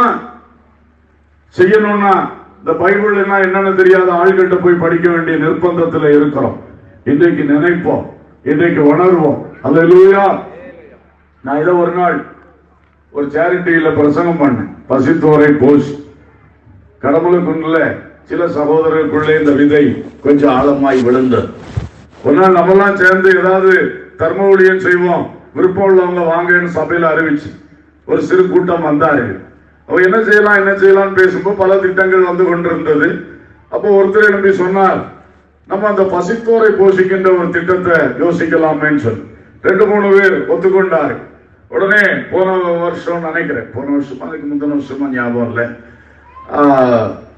செய்யணும்னா இந்த பைபிள் என்ன என்னன்னு தெரியாத ஆள்கிட்ட போய் படிக்க வேண்டிய நிர்பந்தத்துல இருக்கிறோம் இன்றைக்கு நினைப்போம் இன்றைக்கு உணர்வோம் அல்லேலூயா நான் இதை ஒரு நாள் ஒரு சேரிட்டியில பிரசங்கம் பண்ணேன் பசித்தோரை போஸ் கடவுளுக்குள்ள சில சகோதரருக்குள்ளே இந்த விதை கொஞ்சம் ஆழமாய் விழுந்தது ஒரு நாள் நம்மெல்லாம் சேர்ந்து ஏதாவது தர்ம ஊழியம் செய்வோம் விருப்பம் உள்ளவங்க வாங்கன்னு சபையில அறிவிச்சு ஒரு சிறு கூட்டம் வந்தார்கள் அவ என்ன செய்யலாம் என்ன செய்யலாம்னு பேசும்போது பல திட்டங்கள் வந்து கொண்டிருந்தது அப்போ ஒருத்தர் எழுப்பி சொன்னார் நம்ம அந்த பசித்தோரை போஷிக்கின்ற ஒரு திட்டத்தை யோசிக்கலாமேன்னு சொல்லி ரெண்டு மூணு பேர் ஒத்துக்கொண்டாரு உடனே போன வருஷம் நினைக்கிறேன் போன வருஷமா அதுக்கு முந்தின வருஷமா ஞாபகம் இல்லை ஆஹ்,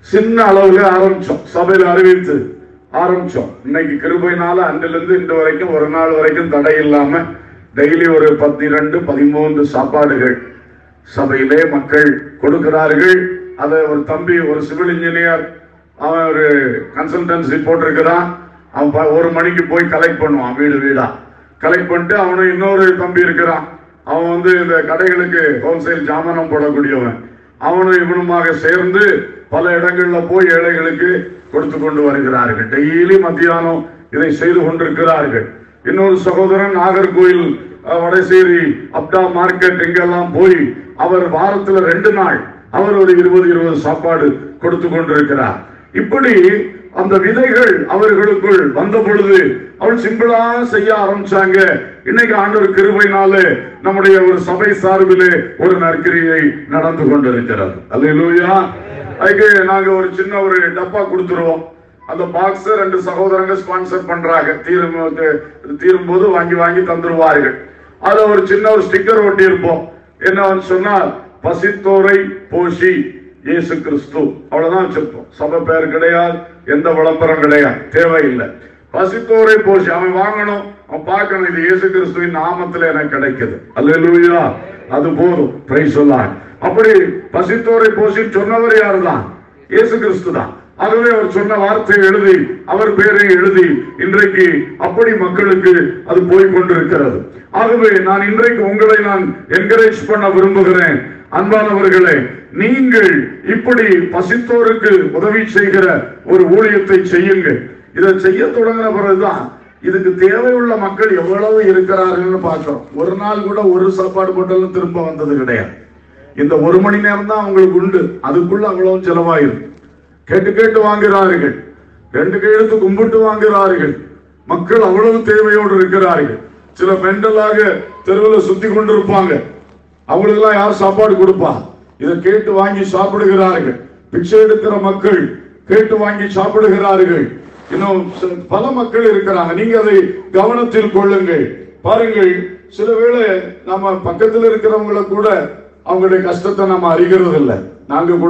சின்ன அளவுல ஆரம்பிச்சோம் சபையில அறிவித்து ஆரம்பிச்சோம் இன்னைக்கு கிருபைனால அன்றிலிருந்து இன்று வரைக்கும் ஒரு நாள் வரைக்கும் தடை இல்லாம டெய்லி ஒரு பன்னிரண்டு பதிமூன்று சாப்பாடுகள் சபையிலே மக்கள் கொடுக்கிறார்கள் அதை ஒரு தம்பி ஒரு சிவில் இன்ஜினியர் அவன் ஒரு கன்சல்டன்சி போட்டிருக்கிறான் அவன் ப- ஒரு மணிக்கு போய் கலெக்ட் பண்ணுவான் வீடு வீடா கலெக்ட் பண்ணிட்டு அவனும் இன்னொரு தம்பி இருக்கிறான் அவன் வந்து இந்த கடைகளுக்கு ஹோல்சேல் ஜாமானம் போடக்கூடியவன் அவனும் இவனுமாக சேர்ந்து பல இடங்கள்ல போய் ஏழைகளுக்கு கொடுத்து கொண்டு வருகிறார்கள் டெய்லி மத்தியானம் இதை செய்து கொண்டிருக்கிறார்கள் இன்னொரு சகோதரன் நாகர்கோயில் அஹ், வடசேரி அப்டா மார்க்கெட் எங்கெல்லாம் போய் அவர் வாரத்துல ரெண்டு நாள் அவர் ஒரு இருபது இருபது சாப்பாடு கொடுத்து கொண்டிருக்கிறார் இப்படி அந்த விதைகள் அவர்களுக்குள் வந்த பொழுது அவள் சிம்பிளா செய்ய ஆரம்பிச்சாங்க இன்னைக்கு ஆண்டவர் கிருபைனால நம்முடைய ஒரு சபை சார்பிலே ஒரு நற்கிரியை நடந்து கொண்டிருக்கிறது அல்லேலூயா அதுக்கு நாங்க ஒரு சின்ன ஒரு டப்பா கொடுத்துருவோம் அந்த பாக்ஸ் ரெண்டு சகோதரங்க ஸ்பான்சர் பண்றாங்க தீரும் தீரும் போது வாங்கி வாங்கி தந்துருவார்கள் அதுல ஒரு சின்ன ஒரு ஸ்டிக்கர் ஒட்டி இருப்போம் என்னன்னு சொன்னால் பசித்தோரை போஷி இயேசு கிறிஸ்து அவ்வளவுதான் வச்சிருப்போம் சபை பேர் கிடையாது எந்த விளம்பரம் கிடையாது தேவையில்லை பசித்தோரை போஷி அவன் வாங்கணும் அவன் பார்க்கணும் இது இயேசு கிறிஸ்துவின் நாமத்துல எனக்கு கிடைக்குது அல்லேலூயா அது போதும் பிரைஸ் சொல்லான் அப்படி பசித்தோரை போஷி சொன்னவர் யாருதான் இயேசு கிறிஸ்து தான் ஆகவே அவர் சொன்ன வார்த்தையை எழுதி அவர் பேரை எழுதி இன்றைக்கு அப்படி மக்களுக்கு அது போய் கொண்டிருக்கிறது ஆகவே நான் இன்றைக்கு உங்களை நான் என்கரேஜ் பண்ண விரும்புகிறேன் அன்பானவர்களே நீங்கள் இப்படி பசித்தோருக்கு உதவி செய்கிற ஒரு ஊழியத்தை செய்யுங்கள் இதை செய்ய தொடங்கின பிறகுதான் இதுக்கு தேவையுள்ள மக்கள் எவ்வளவு இருக்கிறார்கள்னு பார்க்கிறோம் ஒரு நாள் கூட ஒரு சாப்பாடு போட்டாலும் திரும்ப வந்தது கிடையாது இந்த ஒரு மணி நேரம் தான் அவங்களுக்கு உண்டு அதுக்குள்ள அவ்வளவு செலவாயிரும் கேட்டு கேட்டு வாங்குகிறார்கள் ரெண்டு கையெழுத்து கும்பிட்டு வாங்குகிறார்கள் மக்கள் அவ்வளவு தேவையோடு இருக்கிறார்கள் சில மெண்டலாக தெருவில் சுத்தி கொண்டிருப்பாங்க அவங்களுக்கெல்லாம் யார் சாப்பாடு கொடுப்பா இதை கேட்டு வாங்கி சாப்பிடுகிறார்கள் பிச்சை எடுக்கிற மக்கள் கேட்டு வாங்கி சாப்பிடுகிறார்கள் இன்னும் சில- பல மக்கள் இருக்கிறாங்க நீங்க அதை கவனத்தில் கொள்ளுங்கள் பாருங்கள் சில வேளை நம்ம பக்கத்தில் இருக்கிறவங்கள கூட அவங்களுடைய கஷ்டத்தை நம்ம அறிகிறது இல்லை நாங்க கூட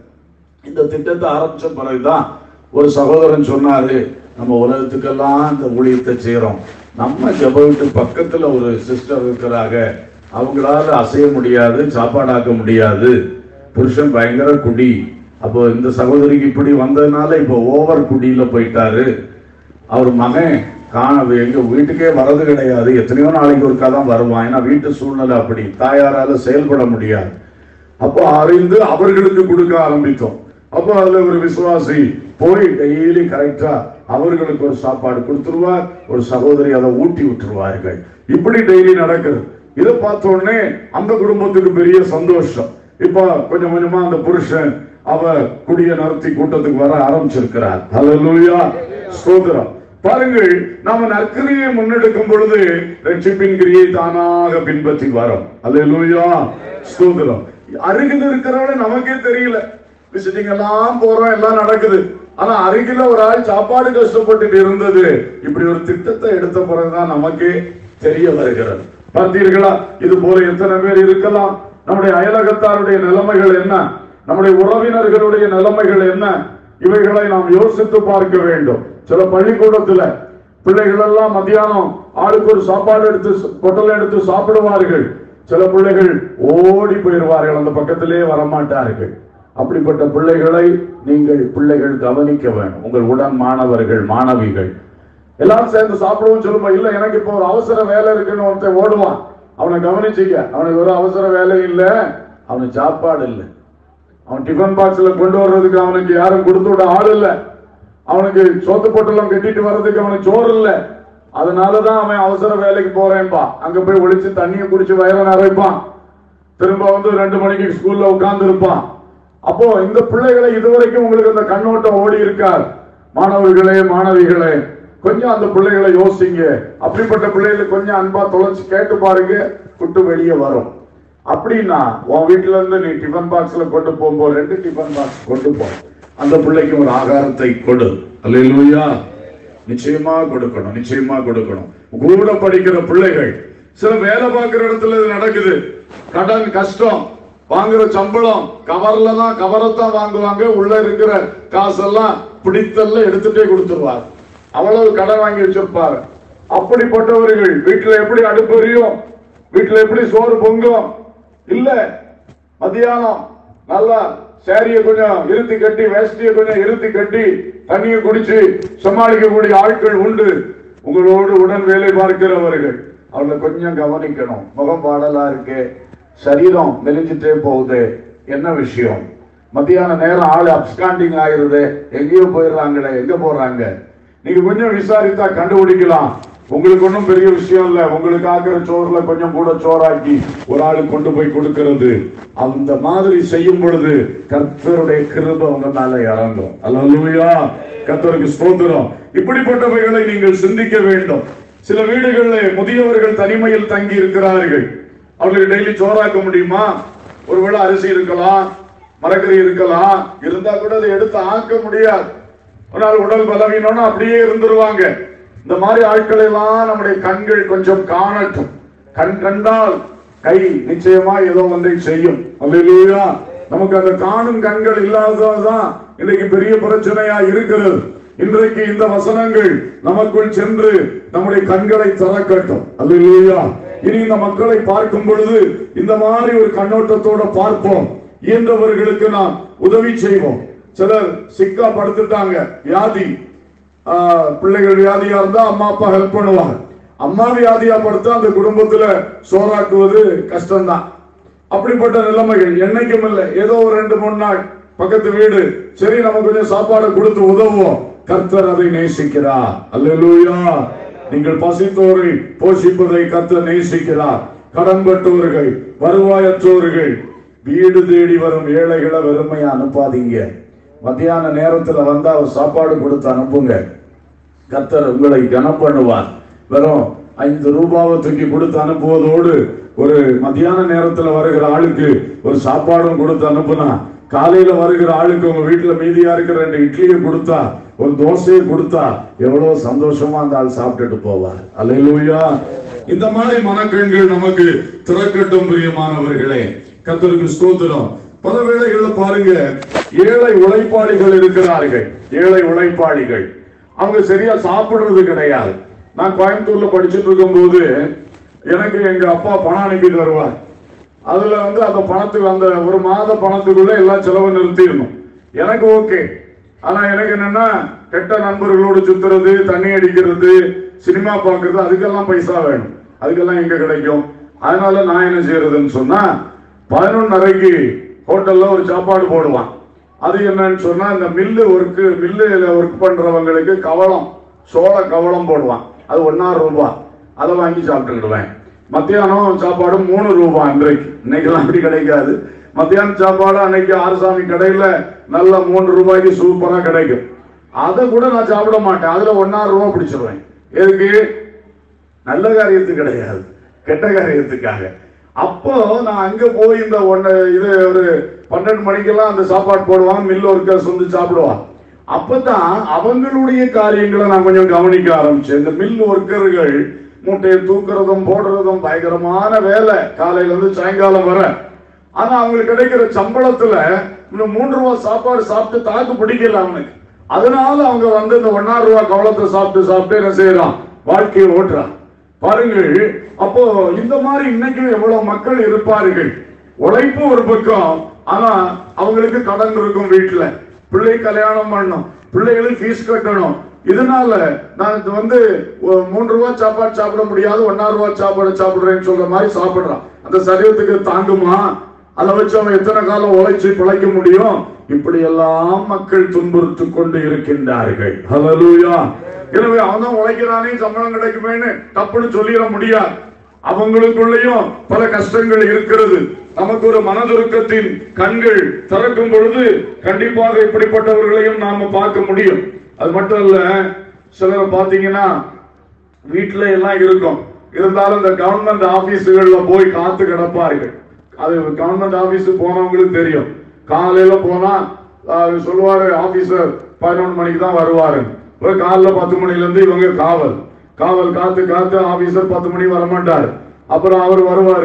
இந்த திட்டத்தை ஆரம்பிச்ச பிறகுதான் ஒரு சகோதரன் சொன்னாரு நம்ம உலகத்துக்கெல்லாம் இந்த ஊழியத்தை செய்றோம் நம்ம ஜெப வீட்டு பக்கத்துல ஒரு சிஸ்டர் இருக்கிறாங்க அவங்களால அசைய முடியாது சாப்பாடாக்க முடியாது புருஷன் பயங்கர குடி அப்போ இந்த சகோதரிக்கு இப்படி வந்ததுனால இப்போ ஓவர் குடியில போயிட்டாரு அவர் மகன் காண எங்க வீட்டுக்கே வர்றது கிடையாது எத்தனையோ நாளைக்கு ஒருக்கா தான் வருவான் ஏன்னா வீட்டு சூழ்நிலை அப்படி தாயாரால செயல்பட முடியாது அப்போ அறிந்து அவர்களுக்கு கொடுக்க ஆரம்பித்தோம் அப்போ அதுல ஒரு விசுவாசி போய் டெய்லி கரெக்டா அவர்களுக்கு ஒரு சாப்பாடு கொடுத்துருவார் ஒரு சகோதரி அதை ஊட்டி விட்டுருவார்கள் இப்படி டெய்லி நடக்குது இதை பார்த்த உடனே அந்த குடும்பத்துக்கு பெரிய சந்தோஷம் இப்போ கொஞ்சம் கொஞ்சமா அந்த புருஷன் அவ குடிய நடத்தி கூட்டத்துக்கு வர ஆரம்பிச்சிருக்கிறார் ஹalleluya ஸ்தோத்திரம் பாருங்கள் நாம நற்கிரியை முன்னெடுக்கும் பொழுது ரட்சிப்பின் கிரியை தானாக பின்பற்றி வரும் அல்லேலூயா ஸ்தோத்திரம் அருகில் இருக்கிறவளை நமக்கே தெரியல விசிட்டிங் எல்லாம் போறோம் எல்லாம் நடக்குது ஆனா அருகில ஒரு ஆள் சாப்பாடு கஷ்டப்பட்டு இருந்தது இப்படி ஒரு திட்டத்தை எடுத்த பிறகுதான் நமக்கே தெரிய வருகிறது பார்த்தீர்களா இது போல எத்தனை பேர் இருக்கலாம் நம்முடைய அயலகத்தாருடைய நிலைமைகள் என்ன நம்முடைய உறவினர்களுடைய நிலைமைகள் என்ன இவைகளை நாம் யோசித்து பார்க்க வேண்டும் சில பள்ளிக்கூடத்துல பிள்ளைகள் எல்லாம் மத்தியானம் ஆளுக்கு ஒரு சாப்பாடு எடுத்து பொட்டல் எடுத்து சாப்பிடுவார்கள் சில பிள்ளைகள் ஓடி போயிடுவார்கள் அந்த பக்கத்திலே வரமாட்டார்கள் அப்படிப்பட்ட பிள்ளைகளை நீங்கள் பிள்ளைகள் கவனிக்க வேண்டும் உங்கள் உடன் மாணவர்கள் மாணவிகள் எல்லாரும் சேர்ந்து சாப்பிடுவோம் சொல்லுவோம் இல்ல எனக்கு இப்போ ஒரு அவசர வேலை இருக்குன்னு ஒருத்தன் ஓடுவான் அவனை கவனிச்சிக்க அவனுக்கு ஒரு அவசர வேலை இல்ல அவனுக்கு சாப்பாடு இல்லை அவன் டிஃபன் பாக்ஸ்ல கொண்டு வர்றதுக்கு அவனுக்கு யாரும் கொடுத்து விட ஆள் இல்ல அவனுக்கு சோத்து பொட்டலம் கட்டிட்டு வர்றதுக்கு அவனுக்கு சோறு இல்ல அதனாலதான் அவன் அவசர வேலைக்கு போறேன்பா அங்க போய் ஒளிச்சு தண்ணியை குடிச்சு வயிற நிறைப்பான் திரும்ப வந்து ரெண்டு மணிக்கு ஸ்கூல்ல உட்கார்ந்து இருப்பான் அப்போ இந்த பிள்ளைகளை இதுவரைக்கும் உங்களுக்கு அந்த கண்ணோட்டம் ஓடி இருக்கார் மாணவர்களே மாணவிகளே கொஞ்சம் அந்த பிள்ளைகளை யோசிங்க அப்படிப்பட்ட பிள்ளைகளை கொஞ்சம் அன்பா தொலைச்சு கேட்டு பாருங்க குட்டு வெளியே வரும் அப்படின்னா உன் வீட்டுல இருந்து நீ டிஃபன் பாக்ஸ்ல கொண்டு போகும்போது ரெண்டு டிஃபன் பாக்ஸ் கொண்டு போ அந்த பிள்ளைக்கு ஒரு ஆகாரத்தை கொடு அல்லேலூயா நிச்சயமா கொடுக்கணும் நிச்சயமா கொடுக்கணும் கூட படிக்கிற பிள்ளைகள் சில வேலை பார்க்கிற இடத்துல இது நடக்குது கடன் கஷ்டம் வாங்குற சம்பளம் கவர்ல தான் கவரத்தான் வாங்குவாங்க உள்ள இருக்கிற காசெல்லாம் பிடித்தல்ல எடுத்துட்டே கொடுத்துருவார் அவ்வளவு கடன் வாங்கி வச்சிருப்பாரு அப்படிப்பட்டவர்கள் வீட்டுல எப்படி அடுப்பு எரியும் வீட்டுல எப்படி சோறு பொங்கும் இல்ல மத்தியானம் நல்லா சேரிய கொஞ்சம் இருத்தி கட்டி வேஷ்டிய கொஞ்சம் இருத்தி கட்டி தண்ணியை குடிச்சு சமாளிக்கக்கூடிய ஆட்கள் உண்டு உங்களோடு உடன் வேலை பார்க்கிறவர்கள் அவளை கொஞ்சம் கவனிக்கணும் முகம் பாடலா இருக்கு சரீரம் மெலிஞ்சிட்டே போகுது என்ன விஷயம் மத்தியான நேரம் ஆளு அப்ஸ்காண்டிங் ஆயிருது எங்கேயோ போயிடுறாங்களே எங்க போறாங்க நீங்க கொஞ்சம் விசாரித்தா கண்டுபிடிக்கலாம் உங்களுக்கு ஒன்றும் பெரிய விஷயம் இல்ல உங்களுக்கு ஆக்கிற சோறுல கொஞ்சம் கூட சோறாக்கி ஒரு ஆளுக்கு கொண்டு போய் கொடுக்கிறது அந்த மாதிரி செய்யும் பொழுது கர்த்தருடைய கிருபை உங்க மேல இறங்கும் அல்லா கர்த்தருக்கு ஸ்தோத்திரம் இப்படிப்பட்டவைகளை நீங்கள் சிந்திக்க வேண்டும் சில வீடுகளில் முதியவர்கள் தனிமையில் தங்கி இருக்கிறார்கள் அவர்களுக்கு டெய்லி சோறாக்க முடியுமா ஒருவேளை அரிசி இருக்கலாம் மரக்கறி இருக்கலாம் இருந்தா கூட அதை எடுத்து ஆக்க முடியாது ஆனால் உடல் பலவீனம்னு அப்படியே இருந்துருவாங்க இந்த மாதிரி ஆட்களை எல்லாம் நம்முடைய கண்கள் கொஞ்சம் காணட்டும் கண் கண்டால் கை நிச்சயமா ஏதோ ஒன்றை செய்யும் அல்லையா நமக்கு அந்த காணும் கண்கள் இல்லாததான் இன்னைக்கு பெரிய பிரச்சனையா இருக்கிறது இன்றைக்கு இந்த வசனங்கள் நமக்குள் சென்று நம்முடைய கண்களை திறக்கட்டும் அல்லையா இனி இந்த மக்களை பார்க்கும் பொழுது இந்த மாதிரி ஒரு கண்ணோட்டத்தோட பார்ப்போம் இயன்றவர்களுக்கு நாம் உதவி செய்வோம் சிலர் சிக்கா படுத்துட்டாங்க வியாதி ஆஹ், பிள்ளைகள் வியாதியா இருந்தா அம்மா அப்பா ஹெல்ப் பண்ணுவாங்க அம்மா வியாதியா படுத்தா அந்த குடும்பத்துல சோறாக்குவது கஷ்டம்தான் அப்படிப்பட்ட நிலைமைகள் என்னைக்கும் இல்லை ஏதோ ஒரு ரெண்டு மூணு நாள் பக்கத்து வீடு சரி நம்ம கொஞ்சம் சாப்பாடு கொடுத்து உதவுவோம் கர்த்தர் அதை நேசிக்கிறார் அல்லேலூயா நீங்கள் பசித்தோரை போஷிப்பதை கர்த்தர் நேசிக்கிறார் கடன் பட்டவர்கள் வருவாயற்றோர்கள் வீடு தேடி வரும் ஏழைகளை வெறுமையா அனுப்பாதீங்க மத்தியான நேரத்துல வந்தா அவர் சாப்பாடு கொடுத்து அனுப்புங்க கர்த்தர் உங்களை கனம் பண்ணுவார் வெறும் ஐந்து ரூபாவை தூக்கி கொடுத்து அனுப்புவதோடு ஒரு மத்தியான நேரத்துல வருகிற ஆளுக்கு ஒரு சாப்பாடும் கொடுத்து அனுப்புனா காலையில வருகிற ஆளுக்கு உங்க வீட்டுல மீதியா இருக்கிற ரெண்டு இட்லியை கொடுத்தா ஒரு தோசையை கொடுத்தா எவ்வளவு சந்தோஷமா அந்த ஆள் சாப்பிட்டுட்டு போவார் அல்லேலூயா இந்த மாதிரி மனக்கண்கள் நமக்கு திறக்கட்டும் பிரியமானவர்களே கர்த்தருக்கு ஸ்தோத்திரம் பல வேளைகள்ல பாருங்க ஏழை உழைப்பாளிகள் இருக்கிறார்கள் ஏழை உழைப்பாளிகள் அவங்க சரியா சாப்பிடுறது கிடையாது நான் கோயம்புத்தூர்ல படிச்சுட்டு இருக்கும்போது எனக்கு எங்க அப்பா பணம் அனுப்பிட்டு வருவார் அதுல வந்து அந்த பணத்துக்கு அந்த ஒரு மாத பணத்துக்குள்ள எல்லா செலவு நிறுத்திடணும் எனக்கு ஓகே ஆனா எனக்கு என்னன்னா கெட்ட நண்பர்களோடு சுத்துறது தண்ணி அடிக்கிறது சினிமா பார்க்கறது அதுக்கெல்லாம் பைசா வேணும் அதுக்கெல்லாம் எங்க கிடைக்கும் அதனால நான் என்ன செய்யறதுன்னு சொன்னா பதினொன்னரைக்கு ஹோட்டல்ல ஒரு சாப்பாடு போடுவான் அது என்னன்னு சொன்னா இந்த மில்லு ஒர்க்கு மில்லுல ஒர்க் பண்றவங்களுக்கு கவளம் சோள கவளம் போடுவான் அது ஒன்னாறு ரூபாய் அதை வாங்கி சாப்பிட்டுக்கிடுவேன் மத்தியானம் சாப்பாடு மூணு ரூபாய் இன்றைக்கு இன்னைக்கெல்லாம் அப்படி கிடைக்காது மத்தியானம் சாப்பாடு அன்னைக்கு ஆறுசாமி கடையில நல்ல மூணு ரூபாய்க்கு சூப்பரா கிடைக்கும் அதை கூட நான் சாப்பிட மாட்டேன் அதுல ஒன்னாறு ரூபாய் பிடிச்சிருவேன் எதுக்கு நல்ல காரியத்துக்கு கிடையாது கெட்ட காரியத்துக்காக அப்போ நான் அங்க போய் இந்த ஒன்னு இது ஒரு பன்னெண்டு மணிக்கெல்லாம் அந்த சாப்பாடு போடுவான் மில் ஒர்க்கர்ஸ் வந்து சாப்பிடுவான் அப்பதான் அவங்களுடைய காரியங்களை நான் கொஞ்சம் கவனிக்க ஆரம்பிச்சேன் இந்த மில் ஒர்க்கர்கள் மூட்டையை தூக்குறதும் போடுறதும் பயங்கரமான வேலை காலையில இருந்து சாயங்காலம் வர ஆனா அவங்களுக்கு கிடைக்கிற சம்பளத்துல இந்த மூன்று ரூபாய் சாப்பாடு சாப்பிட்டு தாக்கு பிடிக்கல அவனுக்கு அதனால அவங்க வந்து இந்த ஒன்னாறு ரூபாய் கவலத்தை சாப்பிட்டு சாப்பிட்டு என்ன செய்யறான் வாழ்க்கையை ஓட்டுறான் பாருங்கள் அப்போ இந்த மாதிரி இன்னைக்கும் எவ்வளவு மக்கள் இருப்பார்கள் உழைப்பு ஒரு பக்கம் ஆனா அவங்களுக்கு கடன் இருக்கும் வீட்டுல பிள்ளை கல்யாணம் பண்ணணும் பிள்ளைகளுக்கு ஃபீஸ் கட்டணும் இதனால நான் இது வந்து ஒரு மூன்று ரூபாய் சாப்பாடு சாப்பிட முடியாது ஒன்னாறு ரூபாய் சாப்பாடு சாப்பிடுறேன்னு சொல்ற மாதிரி சாப்பிடுறான் அந்த சரீரத்துக்கு தாங்குமா அதை வச்சு அவன் எத்தனை காலம் உழைச்சு பிழைக்க முடியும் இப்படி எல்லாம் மக்கள் துன்புறுத்து கொண்டு இருக்கின்றார்கள் ஹalleluya எனவே அவன் தான் உழைக்கிறானே சம்பளம் கிடைக்குமேன்னு தப்புன்னு சொல்லிட முடியாது அவங்களுக்குள்ளேயும் பல கஷ்டங்கள் இருக்கிறது நமக்கு ஒரு மனதுருக்கத்தின் கண்கள் திறக்கும் பொழுது கண்டிப்பாக இப்படிப்பட்டவர்களையும் நாம பார்க்க முடியும் அது மட்டும் இல்ல சிலரை பாத்தீங்கன்னா வீட்டுல எல்லாம் இருக்கும் இருந்தாலும் இந்த கவர்மெண்ட் ஆபீஸுகள்ல போய் காத்து கிடப்பார்கள் அது கவர்மெண்ட் ஆபீஸ் போனவங்களுக்கு தெரியும் காலையில போனா அஹ், சொல்லுவாரு ஆபீசர் பதினொன்று மணிக்கு தான் வருவாரு ஒரு காலைல பத்து மணில இருந்து இவங்க காவல் காவல் காத்து காத்து ஆபீசர் பத்து மணி வரமாட்டாரு அப்புறம் அவர் வருவாரு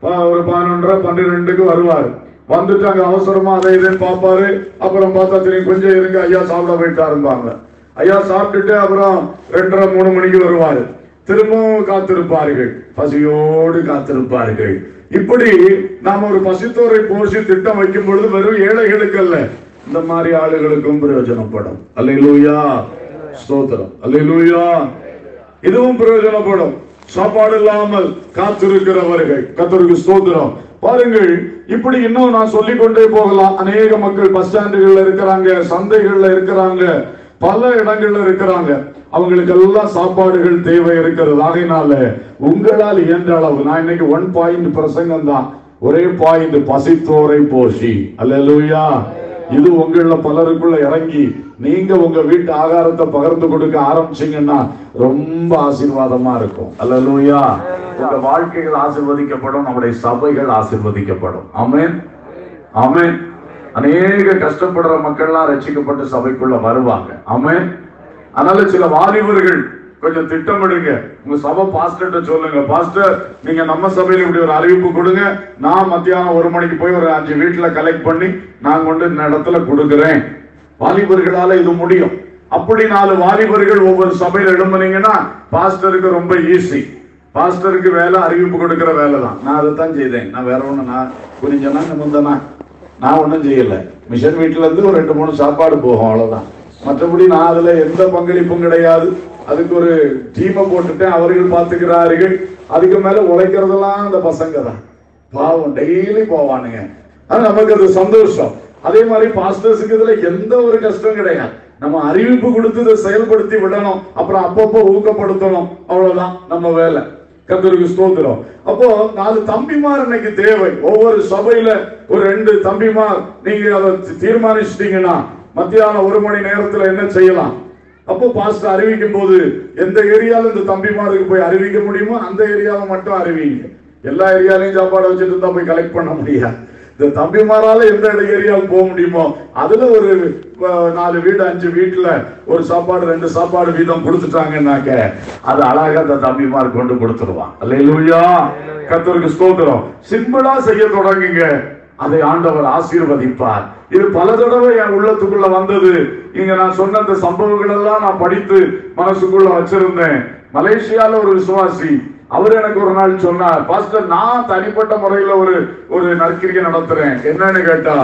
ப- ஒரு பதினொன்றரை பன்னிரெண்டுக்கு வருவார் வந்துட்டு அங்க அவசரமா அதை இதை பார்ப்பாரு அப்புறம் பார்த்தா தெரியும் கொஞ்சம் இருங்க ஐயா சாப்பிட போயிட்டாருப்பாங்க ஐயா சாப்பிட்டுட்டு அப்புறம் ரெண்டரை மூணு மணிக்கு வருவாரு திரும்பவும் காத்திருப்பார்கள் பசியோடு காத்திருப்பார்கள் இப்படி நாம் ஒரு பசித்தோரை போசி திட்டம் வைக்கும் பொழுது வெறும் ஏழைகளுக்கு அல்ல இந்த மாதிரி ஆளுகளுக்கும் பிரயோஜனப்படும் அல்லேலூயா ஸ்தோத்திரம் அல்லேலூயா இதுவும் பிரயோஜனப்படும் சாப்பாடு இல்லாமல் காத்திருக்கிறவர்கள் கத்தருக்கு ஸ்தோத்திரம் பாருங்கள் இப்படி இன்னும் நான் சொல்லிக் கொண்டே போகலாம் அநேக மக்கள் பஸ் ஸ்டாண்டுகள்ல இருக்கிறாங்க சந்தைகள்ல இருக்கிறாங்க பல இடங்கள்ல இருக்கிறாங்க அவங்களுக்கு எல்லாம் சாப்பாடுகள் தேவை இருக்கிறது ஆகையினால உங்களால் இயன்ற அளவு நான் இன்னைக்கு ஒன் பாயிண்ட் பிரசங்கம் தான் ஒரே பாயிண்ட் பசித்தோரை போஷி அல்லேலூயா இது உங்கள பலருக்குள்ள இறங்கி நீங்க உங்க வீட்டு ஆகாரத்தை பகிர்ந்து கொடுக்க ஆரம்பிச்சீங்கன்னா ரொம்ப ஆசீர்வாதமா இருக்கும் அல்லேலூயா உங்க வாழ்க்கைகள் ஆசீர்வதிக்கப்படும் நம்முடைய சபைகள் ஆசீர்வதிக்கப்படும் ஆமென் ஆமென் அநேக கஷ்டப்படுற மக்கள்லாம் ரட்சிக்கப்பட்டு சபைக்குள்ள வருவாங்க ஆமென் அதனால சில வாலிபர்கள் கொஞ்சம் திட்டமிடுங்க உங்க சபை பாஸ்டர்ட்ட சொல்லுங்க பாஸ்டர் நீங்க நம்ம சபையில இப்படி ஒரு அறிவிப்பு கொடுங்க நான் மத்தியானம் ஒரு மணிக்கு போய் ஒரு அஞ்சு வீட்டுல கலெக்ட் பண்ணி நான் கொண்டு இந்த இடத்துல கொடுக்கிறேன் வாலிபர்களால இது முடியும் அப்படி நாலு வாலிபர்கள் ஒவ்வொரு சபையில எழும்புனீங்கன்னா பாஸ்டருக்கு ரொம்ப ஈஸி பாஸ்டருக்கு வேலை அறிவிப்பு கொடுக்கிற வேலை தான் நான் அதை தான் செய்தேன் நான் வேற ஒண்ணு நான் புரிஞ்சனா முந்தனா நான் ஒண்ணும் செய்யல மிஷன் வீட்டுல இருந்து ஒரு ரெண்டு மூணு சாப்பாடு போகும் அவ்வளவுதான் மற்றபடி நான் அதுல எந்த பங்களிப்பும் கிடையாது அதுக்கு ஒரு டீமை போட்டுட்டேன் அவர்கள் பார்த்துக்கிறார்கள் அதுக்கு மேல உழைக்கிறதெல்லாம் அந்த பசங்க தான் பாவம் டெய்லி போவானுங்க ஆனா நமக்கு அது சந்தோஷம் அதே மாதிரி பாஸ்டர்ஸுக்கு இதுல எந்த ஒரு கஷ்டம் கிடையாது நம்ம அறிவிப்பு கொடுத்து இதை செயல்படுத்தி விடணும் அப்புறம் அப்பப்போ ஊக்கப்படுத்தணும் அவ்வளவுதான் நம்ம வேலை கத்தருக்கு ஸ்தோத்திரம் அப்போ நாலு தம்பிமார் இன்னைக்கு தேவை ஒவ்வொரு சபையில ஒரு ரெண்டு தம்பிமார் நீங்க அதை தீர்மானிச்சிட்டீங்கன்னா மத்தியானம் ஒரு மணி நேரத்துல என்ன செய்யலாம் அப்போ பாஸ்டர் அறிவிக்கும் போது எந்த ஏரியால இந்த தம்பிமாருக்கு போய் அறிவிக்க முடியுமோ அந்த ஏரியாவை மட்டும் அறிவிங்க எல்லா ஏரியாலையும் சாப்பாடு வச்சுட்டு இருந்தா போய் கலெக்ட் பண்ண முடியாது இந்த தம்பிமாரால எந்த இட ஏரியாவுக்கு போக முடியுமோ அதுல ஒரு அஹ், நாலு வீடு அஞ்சு வீட்டுல ஒரு சாப்பாடு ரெண்டு சாப்பாடு வீதம் கொடுத்துட்டாங்கன்னாக்க அது அழகா அந்த தம்பிமார் கொண்டு கொடுத்துருவான் அல்லேலூயா கத்தருக்கு ஸ்தோத்திரம் சிம்பிளா செய்ய தொடங்குங்க அதை ஆண்டவர் ஆசீர்வதிப்பார் இது பல தடவை என் உள்ளத்துக்குள்ள வந்தது இங்க நான் சொன்ன அந்த சம்பவங்கள் எல்லாம் நான் படித்து மனசுக்குள்ள வச்சிருந்தேன் மலேசியால ஒரு விசுவாசி அவர் எனக்கு ஒரு நாள் சொன்னார் பாஸ்டர் நான் தனிப்பட்ட முறையில ஒரு ஒரு நற்கிரிக்கை நடத்துறேன் என்னன்னு கேட்டா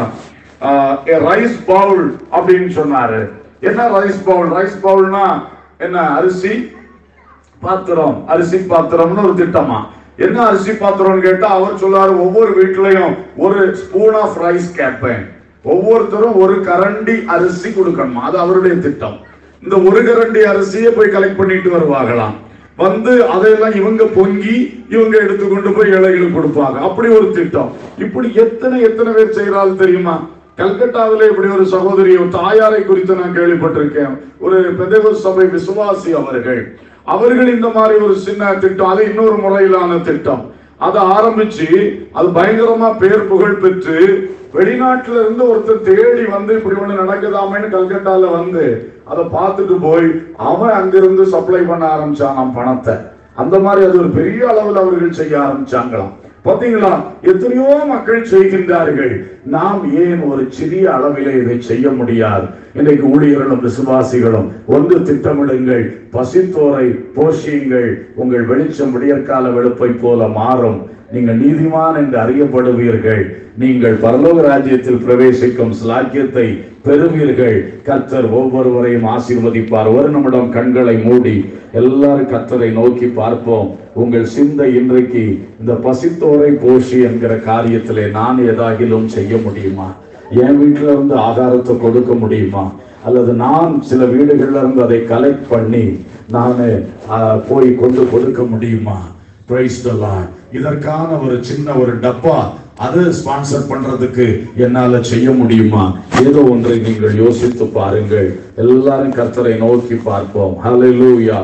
ரைஸ் பவுல் அப்படின்னு சொன்னாரு என்ன ரைஸ் பவுல் ரைஸ் பவுல்னா என்ன அரிசி பாத்திரம் அரிசி பாத்திரம்னு ஒரு திட்டமா என்ன அரிசி பாத்திரம்னு கேட்டா அவர் சொல்றாரு ஒவ்வொரு வீட்லயும் ஒரு ஸ்பூன் ஆஃப் ரைஸ் கேட்பேன் ஒவ்வொருத்தரும் ஒரு கரண்டி அரிசி கொடுக்கணும் அது அவருடைய திட்டம் இந்த ஒரு கரண்டி அரிசியை போய் கலெக்ட் பண்ணிட்டு வருவாங்களாம் வந்து அதையெல்லாம் இவங்க பொங்கி இவங்க எடுத்துக்கொண்டு போய் ஏழைகளுக்கு கொடுப்பாங்க அப்படி ஒரு திட்டம் இப்படி எத்தனை எத்தனை பேர் செய்யறாள் தெரியுமா கல்கட்டாவிலே இப்படி ஒரு சகோதரி ஒரு தாயாரை குறித்து நான் கேள்விப்பட்டிருக்கேன் ஒரு பெதவ சபை விசுவாசி அவர்கள் அவர்கள் இந்த மாதிரி ஒரு சின்ன திட்டம் அது இன்னொரு முறையிலான திட்டம் அதை ஆரம்பிச்சு அது பயங்கரமா பேர் புகழ் பெற்று வெளிநாட்டுல இருந்து ஒருத்தர் தேடி வந்து இப்படி ஒண்ணு நடக்குதாமேன்னு கல்கட்டால வந்து அதை பார்த்துட்டு போய் அவன் அங்கிருந்து சப்ளை பண்ண ஆரம்பிச்சானாம் பணத்தை அந்த மாதிரி அது ஒரு பெரிய அளவில் அவர்கள் செய்ய ஆரம்பிச்சாங்களாம் பாத்தீங்களா எத்தனையோ மக்கள் செய்கின்றார்கள் நாம் ஏன் ஒரு சிறிய அளவிலே இதை செய்ய முடியாது இன்றைக்கு ஊழியர்களும் விசுவாசிகளும் ஒன்று திட்டமிடுங்கள் பசித்தோரை போஷியுங்கள் உங்கள் வெளிச்சம் விடியற்கால வெளுப்பை போல மாறும் நீங்கள் நீதிமான் என்று அறியப்படுவீர்கள் நீங்கள் பரலோக ராஜ்யத்தில் பிரவேசிக்கும் ஸ்லாக்கியத்தை பெறுவீர்கள் கர்த்தர் ஒவ்வொருவரையும் ஆசீர்வதிப்பார் ஒரு நிமிடம் கண்களை மூடி எல்லாரும் கர்த்தரை நோக்கி பார்ப்போம் உங்கள் சிந்தை இன்றைக்கு இந்த பசித்தோரை போஷி என்கிற காரியத்திலே நான் ஏதாகிலும் செய்ய முடியுமா என் வீட்டுல இருந்து ஆகாரத்தை கொடுக்க முடியுமா அல்லது நான் சில வீடுகள்ல இருந்து அதை கலெக்ட் பண்ணி நான் போய் கொண்டு கொடுக்க முடியுமா Praise the Lord. இதற்கான ஒரு சின்ன ஒரு டப்பா அது ஸ்பான்சர் பண்றதுக்கு என்னால செய்ய முடியுமா ஏதோ ஒன்றை நீங்கள் யோசித்து பாருங்கள் எல்லாரும் கர்த்தரை நோக்கி பார்ப்போம் ஹalleluya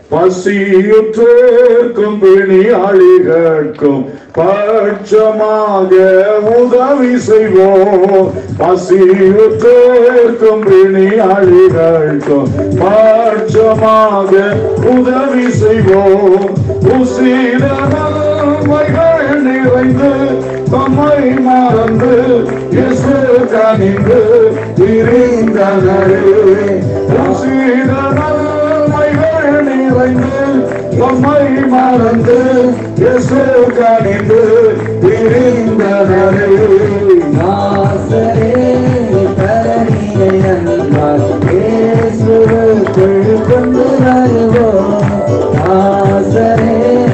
பசியுற்றோர்க்கும் பிணியாளிகட்கும் பட்சமாக உதவி செய்வோம் பசியுற்றோர்க்கும் பிணியாளிகட்கும் பட்சமாக உதவி செய்வோம் உசிர நன்மைகள் நிறைந்து தம்மை மறந்து இயேசு கனிந்து திரிந்தனரே உசீர நன்மைகள் நிறைந்து தம்மை மறந்து இயேசு கனிந்து திரிந்தனரே நாசரே தரணியை அன்பார் இயேசுவுக்குள் கொண்டு வருவோம் நாசரே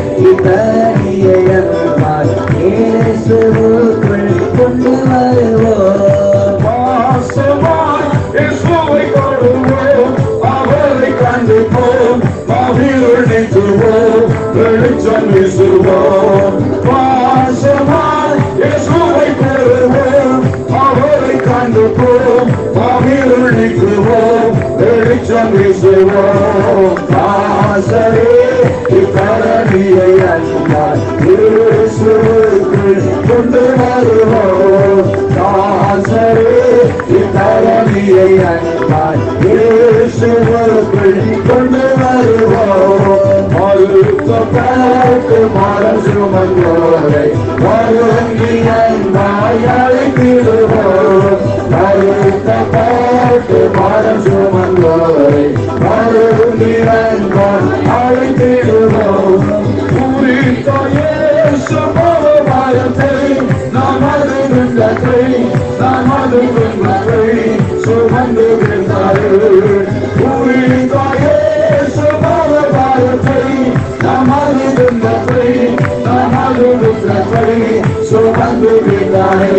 தரணியை அன்பார் இயேசுவுக்குள் கொண்டு வருவோம் பாசமாய் இயேசுவை தொடுவோம் அவரை கண்டுப்போம் மகிழ் நீக்குவோம் வெளிச்சம் வீசுவோம் பாசமாய் இயேசுவை பெறுவோம் அவரை கண்டுப்போம் மகிழ் நீக்குவோம் வெளிச்சம் வீசுவோம் நாசரே இத்தரணியை அன்பார் இயேசுவுக்குள் கொண்டு வருவோம் நாசரே இத்தரணியை அன்பார் இயேசுவுக்குள் கொண்டு வருவோம் மறுக்கப்பட்டு மரம் சுமந்தோரை வருங்கி அன்பாய் அழைத்திடுவோம் மறுக்கப்பட்டு மரம் சுமந்தோரை வருங்கி அன்பாய் அழைத்திடுவோம் குறித்த இயேசு பரமாயத்தை நமது விண்ணத்தை நமது விண்ணத்தை சுமந்து விண்ணாரு குறித்த இயேசு பரமாயத்தை நமது விண்ணத்தை நமது விண்ணத்தை சுமந்து விண்ணாரு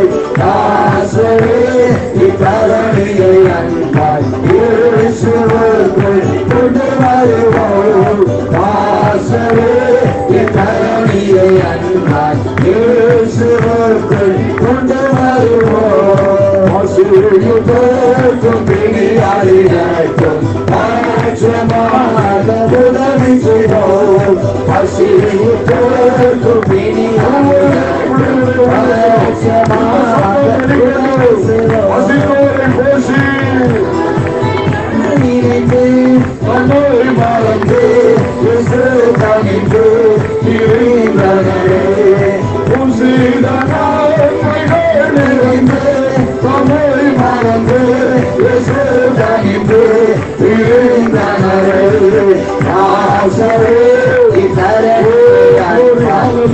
நாசரே இத்தரணியை அன்பாய் இயேசுவுக்குள் கொண்டு வருவோம் நாசரே இத்தரணியை அன்பாய் இயேசுவுக்குள் கொண்டு வருவோம் ஆசீர்வதிக்கும் பிணியாளிகளுக்கும் மாற்றமாக உதவி செய்வோம் ஆசீர்வதிக்கும் பிணியாளிகளுக்கும் மாற்றமாக உதவி செய்வோம் வசித்தோரை பேசி நினைத்து நம்மை மறந்து இயேசு கனிந்து திரிந்தனரே உசித நன்மைகள் நிறைந்து நம்மை மறந்து இயேசு கனிந்து திரிந்தனரே நாசரே இத்தரணியை அன்பாய்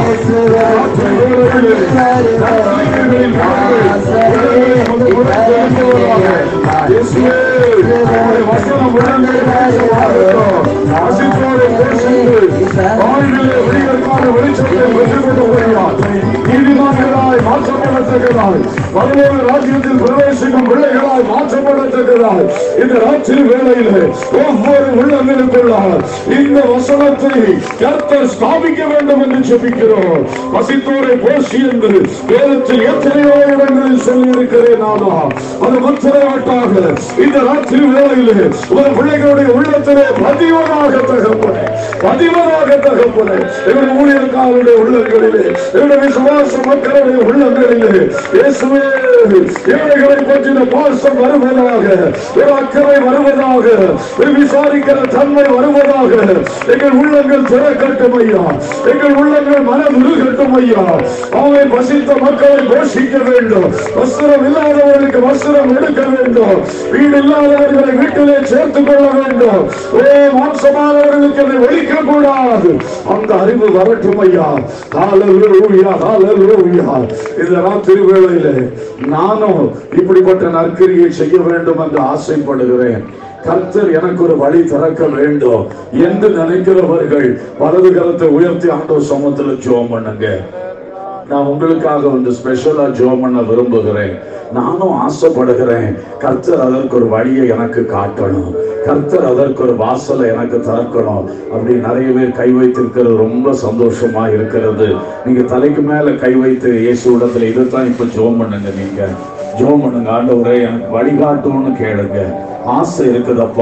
ராஜ்யத்தில் பிரவேசிக்கும் பிள்ளைகளாய் மாற்றப்படத்தக்கதாய் இந்த ராத்திரி வேளையிலே ஒவ்வொரு உள்ளங்களுக்குள்ளார் இந்த வசனத்தை கர்த்தர் ஸ்தாபிக்க வேண்டும் என்று ஜெபிக்கிறோம் வசித்தோரை போசி என்று வேதத்தில் எத்தனையோ இடங்களில் சொல்லி இருக்கிறேன் நானா அது மற்றவட்டாக இந்த ராத்திரி வேளையிலே ஒரு பிள்ளைகளுடைய உள்ளத்திலே பதிவதாக தகப்பனே பதிவதாக தகப்பனே எங்களுடைய ஊழியர்காரருடைய உள்ளங்களிலே எங்களுடைய விசுவாச மக்களுடைய உள்ளங்களிலே இயேசுவே இவர்களை பற்றின பாசம் வருவதாக ஒரு அக்கறை வருவதாக ஒரு விசாரிக்கிற தன்மை வருவதாக எங்கள் உள்ளங்கள் திறக்கட்டும் ஐயா எங்கள் உள்ளங்கள் மனம் உருகட்டும் ஐயா அவனை பசித்த மக்களை போஷிக்க வேண்டும் வஸ்திரம் இல்லாதவர்களுக்கு வஸ்திரம் எடுக்க வேண்டும் வீடு இல்லாதவர்களை வீட்டிலே சேர்த்துக் கொள்ள வேண்டும் ஓ மாம்சமானவர்களுக்கு அதை ஒழிக்க கூடாது அந்த அறிவு வரட்டும் ஐயா ஹalleluya ஹalleluya இந்த ராத்திரி வேளையிலே நானும் இப்படிப்பட்ட நற்கிரியை செய்ய வேண்டும் என்று ஆசைப்படுகிறேன் கர்த்தர் எனக்கு ஒரு வழி திறக்க வேண்டும் என்று நினைக்கிறவர்கள் வலது கரத்தை உயர்த்தி ஆண்டவர் சமத்துல ஜோம் பண்ணுங்க நான் உங்களுக்காக வந்து ஸ்பெஷலா ஜோம் பண்ண விரும்புகிறேன் நானும் ஆசைப்படுகிறேன் கர்த்தர் அதற்கு ஒரு வழியை எனக்கு காட்டணும் கர்த்தர் அதற்கு ஒரு வாசலை எனக்கு திறக்கணும் அப்படி நிறைய பேர் கை வைத்திருக்கிறது ரொம்ப சந்தோஷமா இருக்கிறது நீங்க தலைக்கு மேல கை வைத்து இயேசு இடத்துல இதைத்தான் இப்ப ஜோம் பண்ணுங்க நீங்க ஜோம் பண்ணுங்க ஆண்டவரே எனக்கு வழிகாட்டும்னு கேளுங்க ஆசை இருக்குதப்பா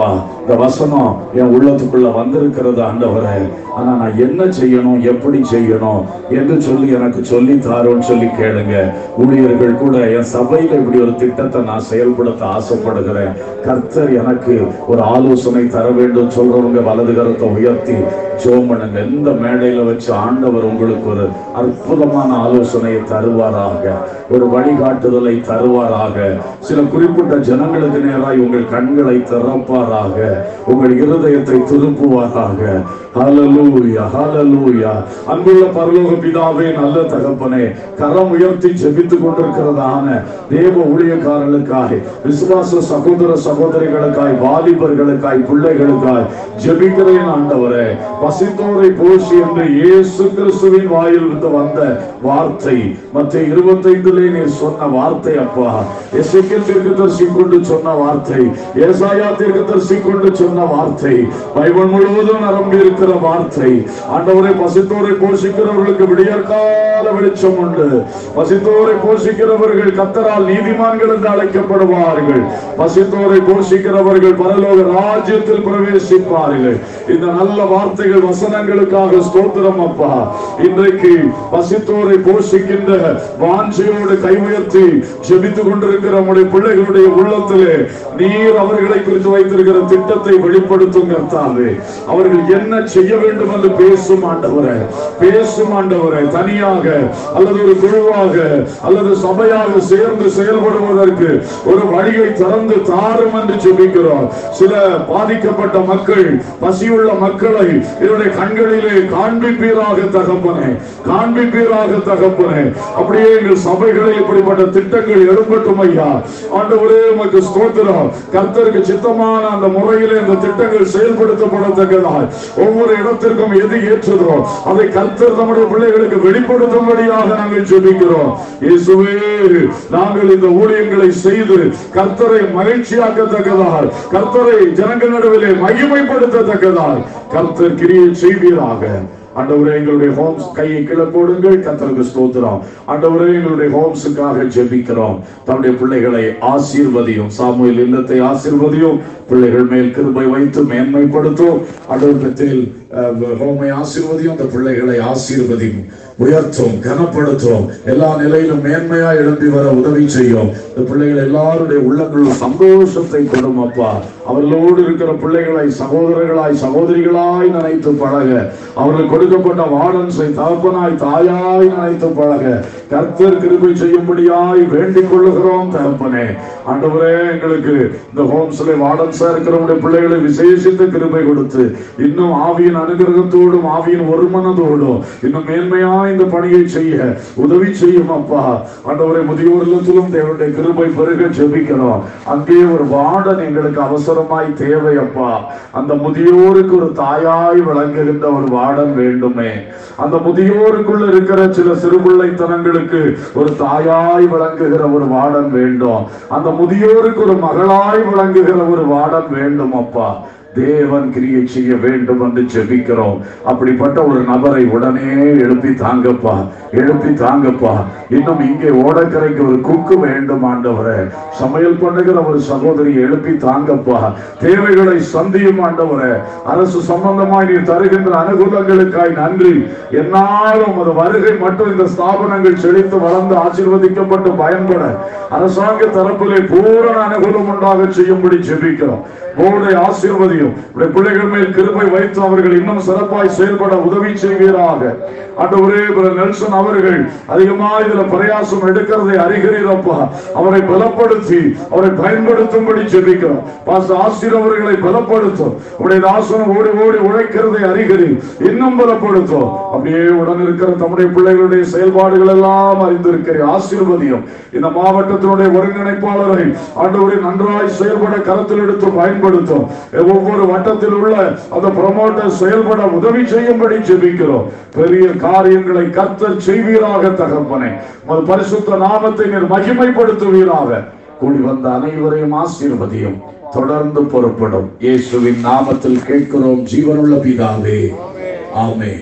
இந்த வசனம் என் உள்ளத்துக்குள்ள வந்திருக்கிறது ஆண்டவரே ஆனா நான் என்ன செய்யணும் எப்படி செய்யணும் என்று சொல்லி எனக்கு சொல்லி தாரோன்னு சொல்லி கேளுங்க ஊழியர்கள் கூட என் சபையில இப்படி ஒரு திட்டத்தை நான் செயல்படுத்த ஆசைப்படுகிறேன் கர்த்தர் எனக்கு ஒரு ஆலோசனை தர வேண்டும் சொல்றவங்க வலது கரத்தை உயர்த்தி ஜோம் பண்ணுங்க எந்த மேடையில வச்சு ஆண்டவர் உங்களுக்கு ஒரு அற்புதமான ஆலோசனையை தருவாராக ஒரு வழிகாட்டுதலை தருவாராக சில குறிப்பிட்ட ஜனங்களுக்கு நேராய் உங்கள் கண்களை திறப்பாராக உங்கள் இருதயத்தை திருப்புவாராக ஹalleluya ஹalleluya அன்புள்ள பரலோக பிதாவே நல்ல தகப்பனே கரம் உயர்த்தி ஜெபித்துக் கொண்டிருக்கிறதான தேவ ஊழியக்காரர்களுக்காய் விசுவாச சகோதர சகோதரிகளுக்காய் வாலிபர்களுக்காய் பிள்ளைகளுக்காய் ஜெபிக்கிறேன் ஆண்டவரே பசித்தோரை போஷி என்று இயேசு கிறிஸ்துவின் வாயிலிருந்து வந்த வார்த்தை மற்ற இருபத்தைந்துலே நீ சொன்ன வார்த்தை அப்பா எசைக்கல் தீர்க்கதரிசி கொண்டு சொன்ன வார்த்தை ஏசாயா தீர்க்கதரிசி கொண்டு சொன்ன வார்த்தை பைபிள் முழுவதும் நிரம்பி இருக்கிற வார்த்தை ஆண்டவரை பசித்தோரை போஷிக்கிறவர்களுக்கு விடியற்கால வெளிச்சம் உண்டு பசித்தோரை போஷிக்கிறவர்கள் கத்தரால் நீதிமான்கள் என்று அழைக்கப்படுவார்கள் பசித்தோரை போஷிக்கிறவர்கள் பரலோக ராஜ்யத்தில் பிரவேசிப்பார்கள் இந்த நல்ல வார்த்தைகள் வசனங்களுக்காக ஸ்தோத்திரம் அப்பா இன்றைக்கு பசித்தோரை போஷிக்கின்ற வாஞ்சையோடு கை உயர்த்தி ஜெபித்துக் கொண்டிருக்கிற நம்முடைய பிள்ளைகளுடைய உள்ளத்திலே நீர் அவர்களை குறித்து வைத்திருக்கிற திட்டத்தை வெளிப்படுத்தும் கர்த்தாவே அவர்கள் என்ன செய்ய வேண்டும் என்று பேசும் ஆண்டவரே பேசும் ஆண்டவரே தனியாக அல்லது ஒரு குழுவாக அல்லது சபையாக சேர்ந்து செயல்படுவதற்கு ஒரு வழியை திறந்து தாரும் என்று ஜெபிக்கிறோம் சில பாதிக்கப்பட்ட மக்கள் பசியுள்ள மக்களை என்னுடைய கண்களிலே காண்பிப்பீராக தகப்பனே காண்பிப்பீராக தகப்பனே அப்படியே எங்கள் சபைகளில் இப்படிப்பட்ட திட்டங்கள் எழும்பட்டும் ஐயா ஆண்டவரே உமக்கு ஸ்தோத்திரம் கர்த்தருக்கு சித்தமான அந்த முறையிலே இந்த திட்டங்கள் செயல்படுத்தப்படத்தக்கதாய் ஒவ்வொரு இடத்திற்கும் எது ஏற்றதோ அதை கர்த்தர் நம்முடைய பிள்ளைகளுக்கு வெளிப்படுத்தும்படியாக நாங்கள் ஜெபிக்கிறோம் இயேசுவே நாங்கள் இந்த ஊழியங்களை செய்து கர்த்தரை மகிழ்ச்சியாக்கத்தக்கதால் கர்த்தரை ஜனங்கள் நடுவிலே மகிமைப்படுத்தத்தக்கதால் கர்த்தர் கிரியை செய்வீராக ஆண்டவரே எங்களுடைய ஹோம்ஸ் கையை கீழே போடுங்கள் கர்த்தருக்கு ஸ்தோத்திரம் ஆண்டவரே எங்களுடைய ஹோம்ஸுக்காக ஜெபிக்கிறோம் தம்முடைய பிள்ளைகளை ஆசீர்வதியும் சாமுவேல் இல்லத்தை ஆசீர்வதியும் பிள்ளைகள் மேல் கிருபை வைத்து மேன்மைப்படுத்தும் ஆண்டவரத்தில் ஹோமை ஆசீர்வதியும் அந்த பிள்ளைகளை ஆசீர்வதியும் உயர்த்தும் கனப்படுத்தும் எல்லா நிலையிலும் மேன்மையா எழும்பி வர உதவி செய்யும் இந்த பிள்ளைகள் எல்லாருடைய உள்ளங்களும் சந்தோஷத்தை கொடும் அப்பா அவர்களோடு இருக்கிற பிள்ளைகளை சகோதரர்களாய் சகோதரிகளாய் நினைத்து பழக அவர்களுக்கு கொடுக்கப்பட்ட வாடன்ஸை தகப்பனாய் தாயாய் நினைத்து பழக கர்த்தர் கிருபை செய்யும்படியாய் வேண்டிக் கொள்ளுகிறோம் தகப்பனே ஆண்டவரே எங்களுக்கு இந்த ஹோம்ஸ்ல வாடன்ஸா இருக்கிறவங்களுடைய பிள்ளைகளை விசேஷித்த கிருபை கொடுத்து இன்னும் ஆவியின் அனுகிரகத்தோடும் ஆவியின் ஒருமனதோடும் இன்னும் மேன்மையா இந்த பணியை செய்ய உதவி செய்யும் அப்பா ஆண்டவரை முதியோர் இல்லத்திலும் தேவனுடைய கிருபை பெருக ஜெபிக்கிறோம் அங்கே ஒரு வார்டன் எங்களுக்கு அவசரமாய் தேவை அப்பா அந்த முதியோருக்கு ஒரு தாயாய் விளங்குகின்ற ஒரு வார்டன் வேண்டுமே அந்த முதியோருக்குள்ள இருக்கிற சில சிறுபிள்ளைத்தனங்களுக்கு ஒரு தாயாய் விளங்குகிற ஒரு வார்டன் வேண்டும் அந்த முதியோருக்கு ஒரு மகளாய் விளங்குகிற ஒரு வார்டன் வேண்டும் அப்பா தேவன் கிரியை செய்ய வேண்டும் என்று ஜெபிக்கிறோம் அப்படிப்பட்ட ஒரு நபரை உடனே எழுப்பி தாங்கப்பா எழுப்பி தாங்கப்பா இன்னும் இங்கே ஓடக்கரைக்கு ஒரு குக்கு வேண்டும் ஆண்டவரே சமையல் பண்ணுகிற ஒரு சகோதரி எழுப்பி தாங்கப்பா தேவைகளை சந்தியும் ஆண்டவரே அரசு சம்பந்தமாய் நீ தருகின்ற அனுகூலங்களுக்காய் நன்றி என்னாலும் அது வருகை மட்டும் இந்த ஸ்தாபனங்கள் செழித்து வளர்ந்து ஆசீர்வதிக்கப்பட்டு பயன்பட அரசாங்க தரப்பிலே பூரண அனுகூலம் உண்டாக செய்யும்படி ஜெபிக்கிறோம் போர்டை ஆசீர்வதியும் உடைய பிள்ளைகள் மேல் கிருபை வைத்து அவர்கள் இன்னும் சிறப்பாய் செயல்பட உதவி செய்வீராக ஆண்டவரே பிரதர் நெல்சன் அவர்கள் அதிகமா இதுல பிரயாசம் எடுக்கிறதை அறிகிறீரப்பா அவரை பலப்படுத்தி அவரை பயன்படுத்தும்படி ஜெபிக்கிறோம் பாஸ்டர் ஆசிரியர் அவர்களை பலப்படுத்தும் உடைய தாசனம் ஓடி ஓடி உழைக்கிறதை அறிகிறீர் இன்னும் பலப்படுத்தும் அப்படியே உடன் இருக்கிற தம்முடைய பிள்ளைகளுடைய செயல்பாடுகள் எல்லாம் அறிந்திருக்கிறேன் ஆசீர்வதியும் இந்த மாவட்டத்தினுடைய ஒருங்கிணைப்பாளரை ஆண்டவரை நன்றாய் செயல்பட கருத்தில் எடுத்து பயன்படுத்தும் ஒவ்வொரு வட்டத்தில் உள்ள அந்த ப்ரமோட்டர் செயல்பட உதவி செய்யும்படி ஜெபிக்கிறோம் பெரிய காரியங்களை கர்த்தர் செய்வீராக தகப்பனே உமது பரிசுத்த நாமத்தை நீர் மகிமைப்படுத்துவீராக கூடி வந்த அனைவரையும் ஆசீர்வதியும் தொடர்ந்து பொறுப்படும் இயேசுவின் நாமத்தில் கேட்கிறோம் ஜீவனுள்ள பிதாவே ஆமென்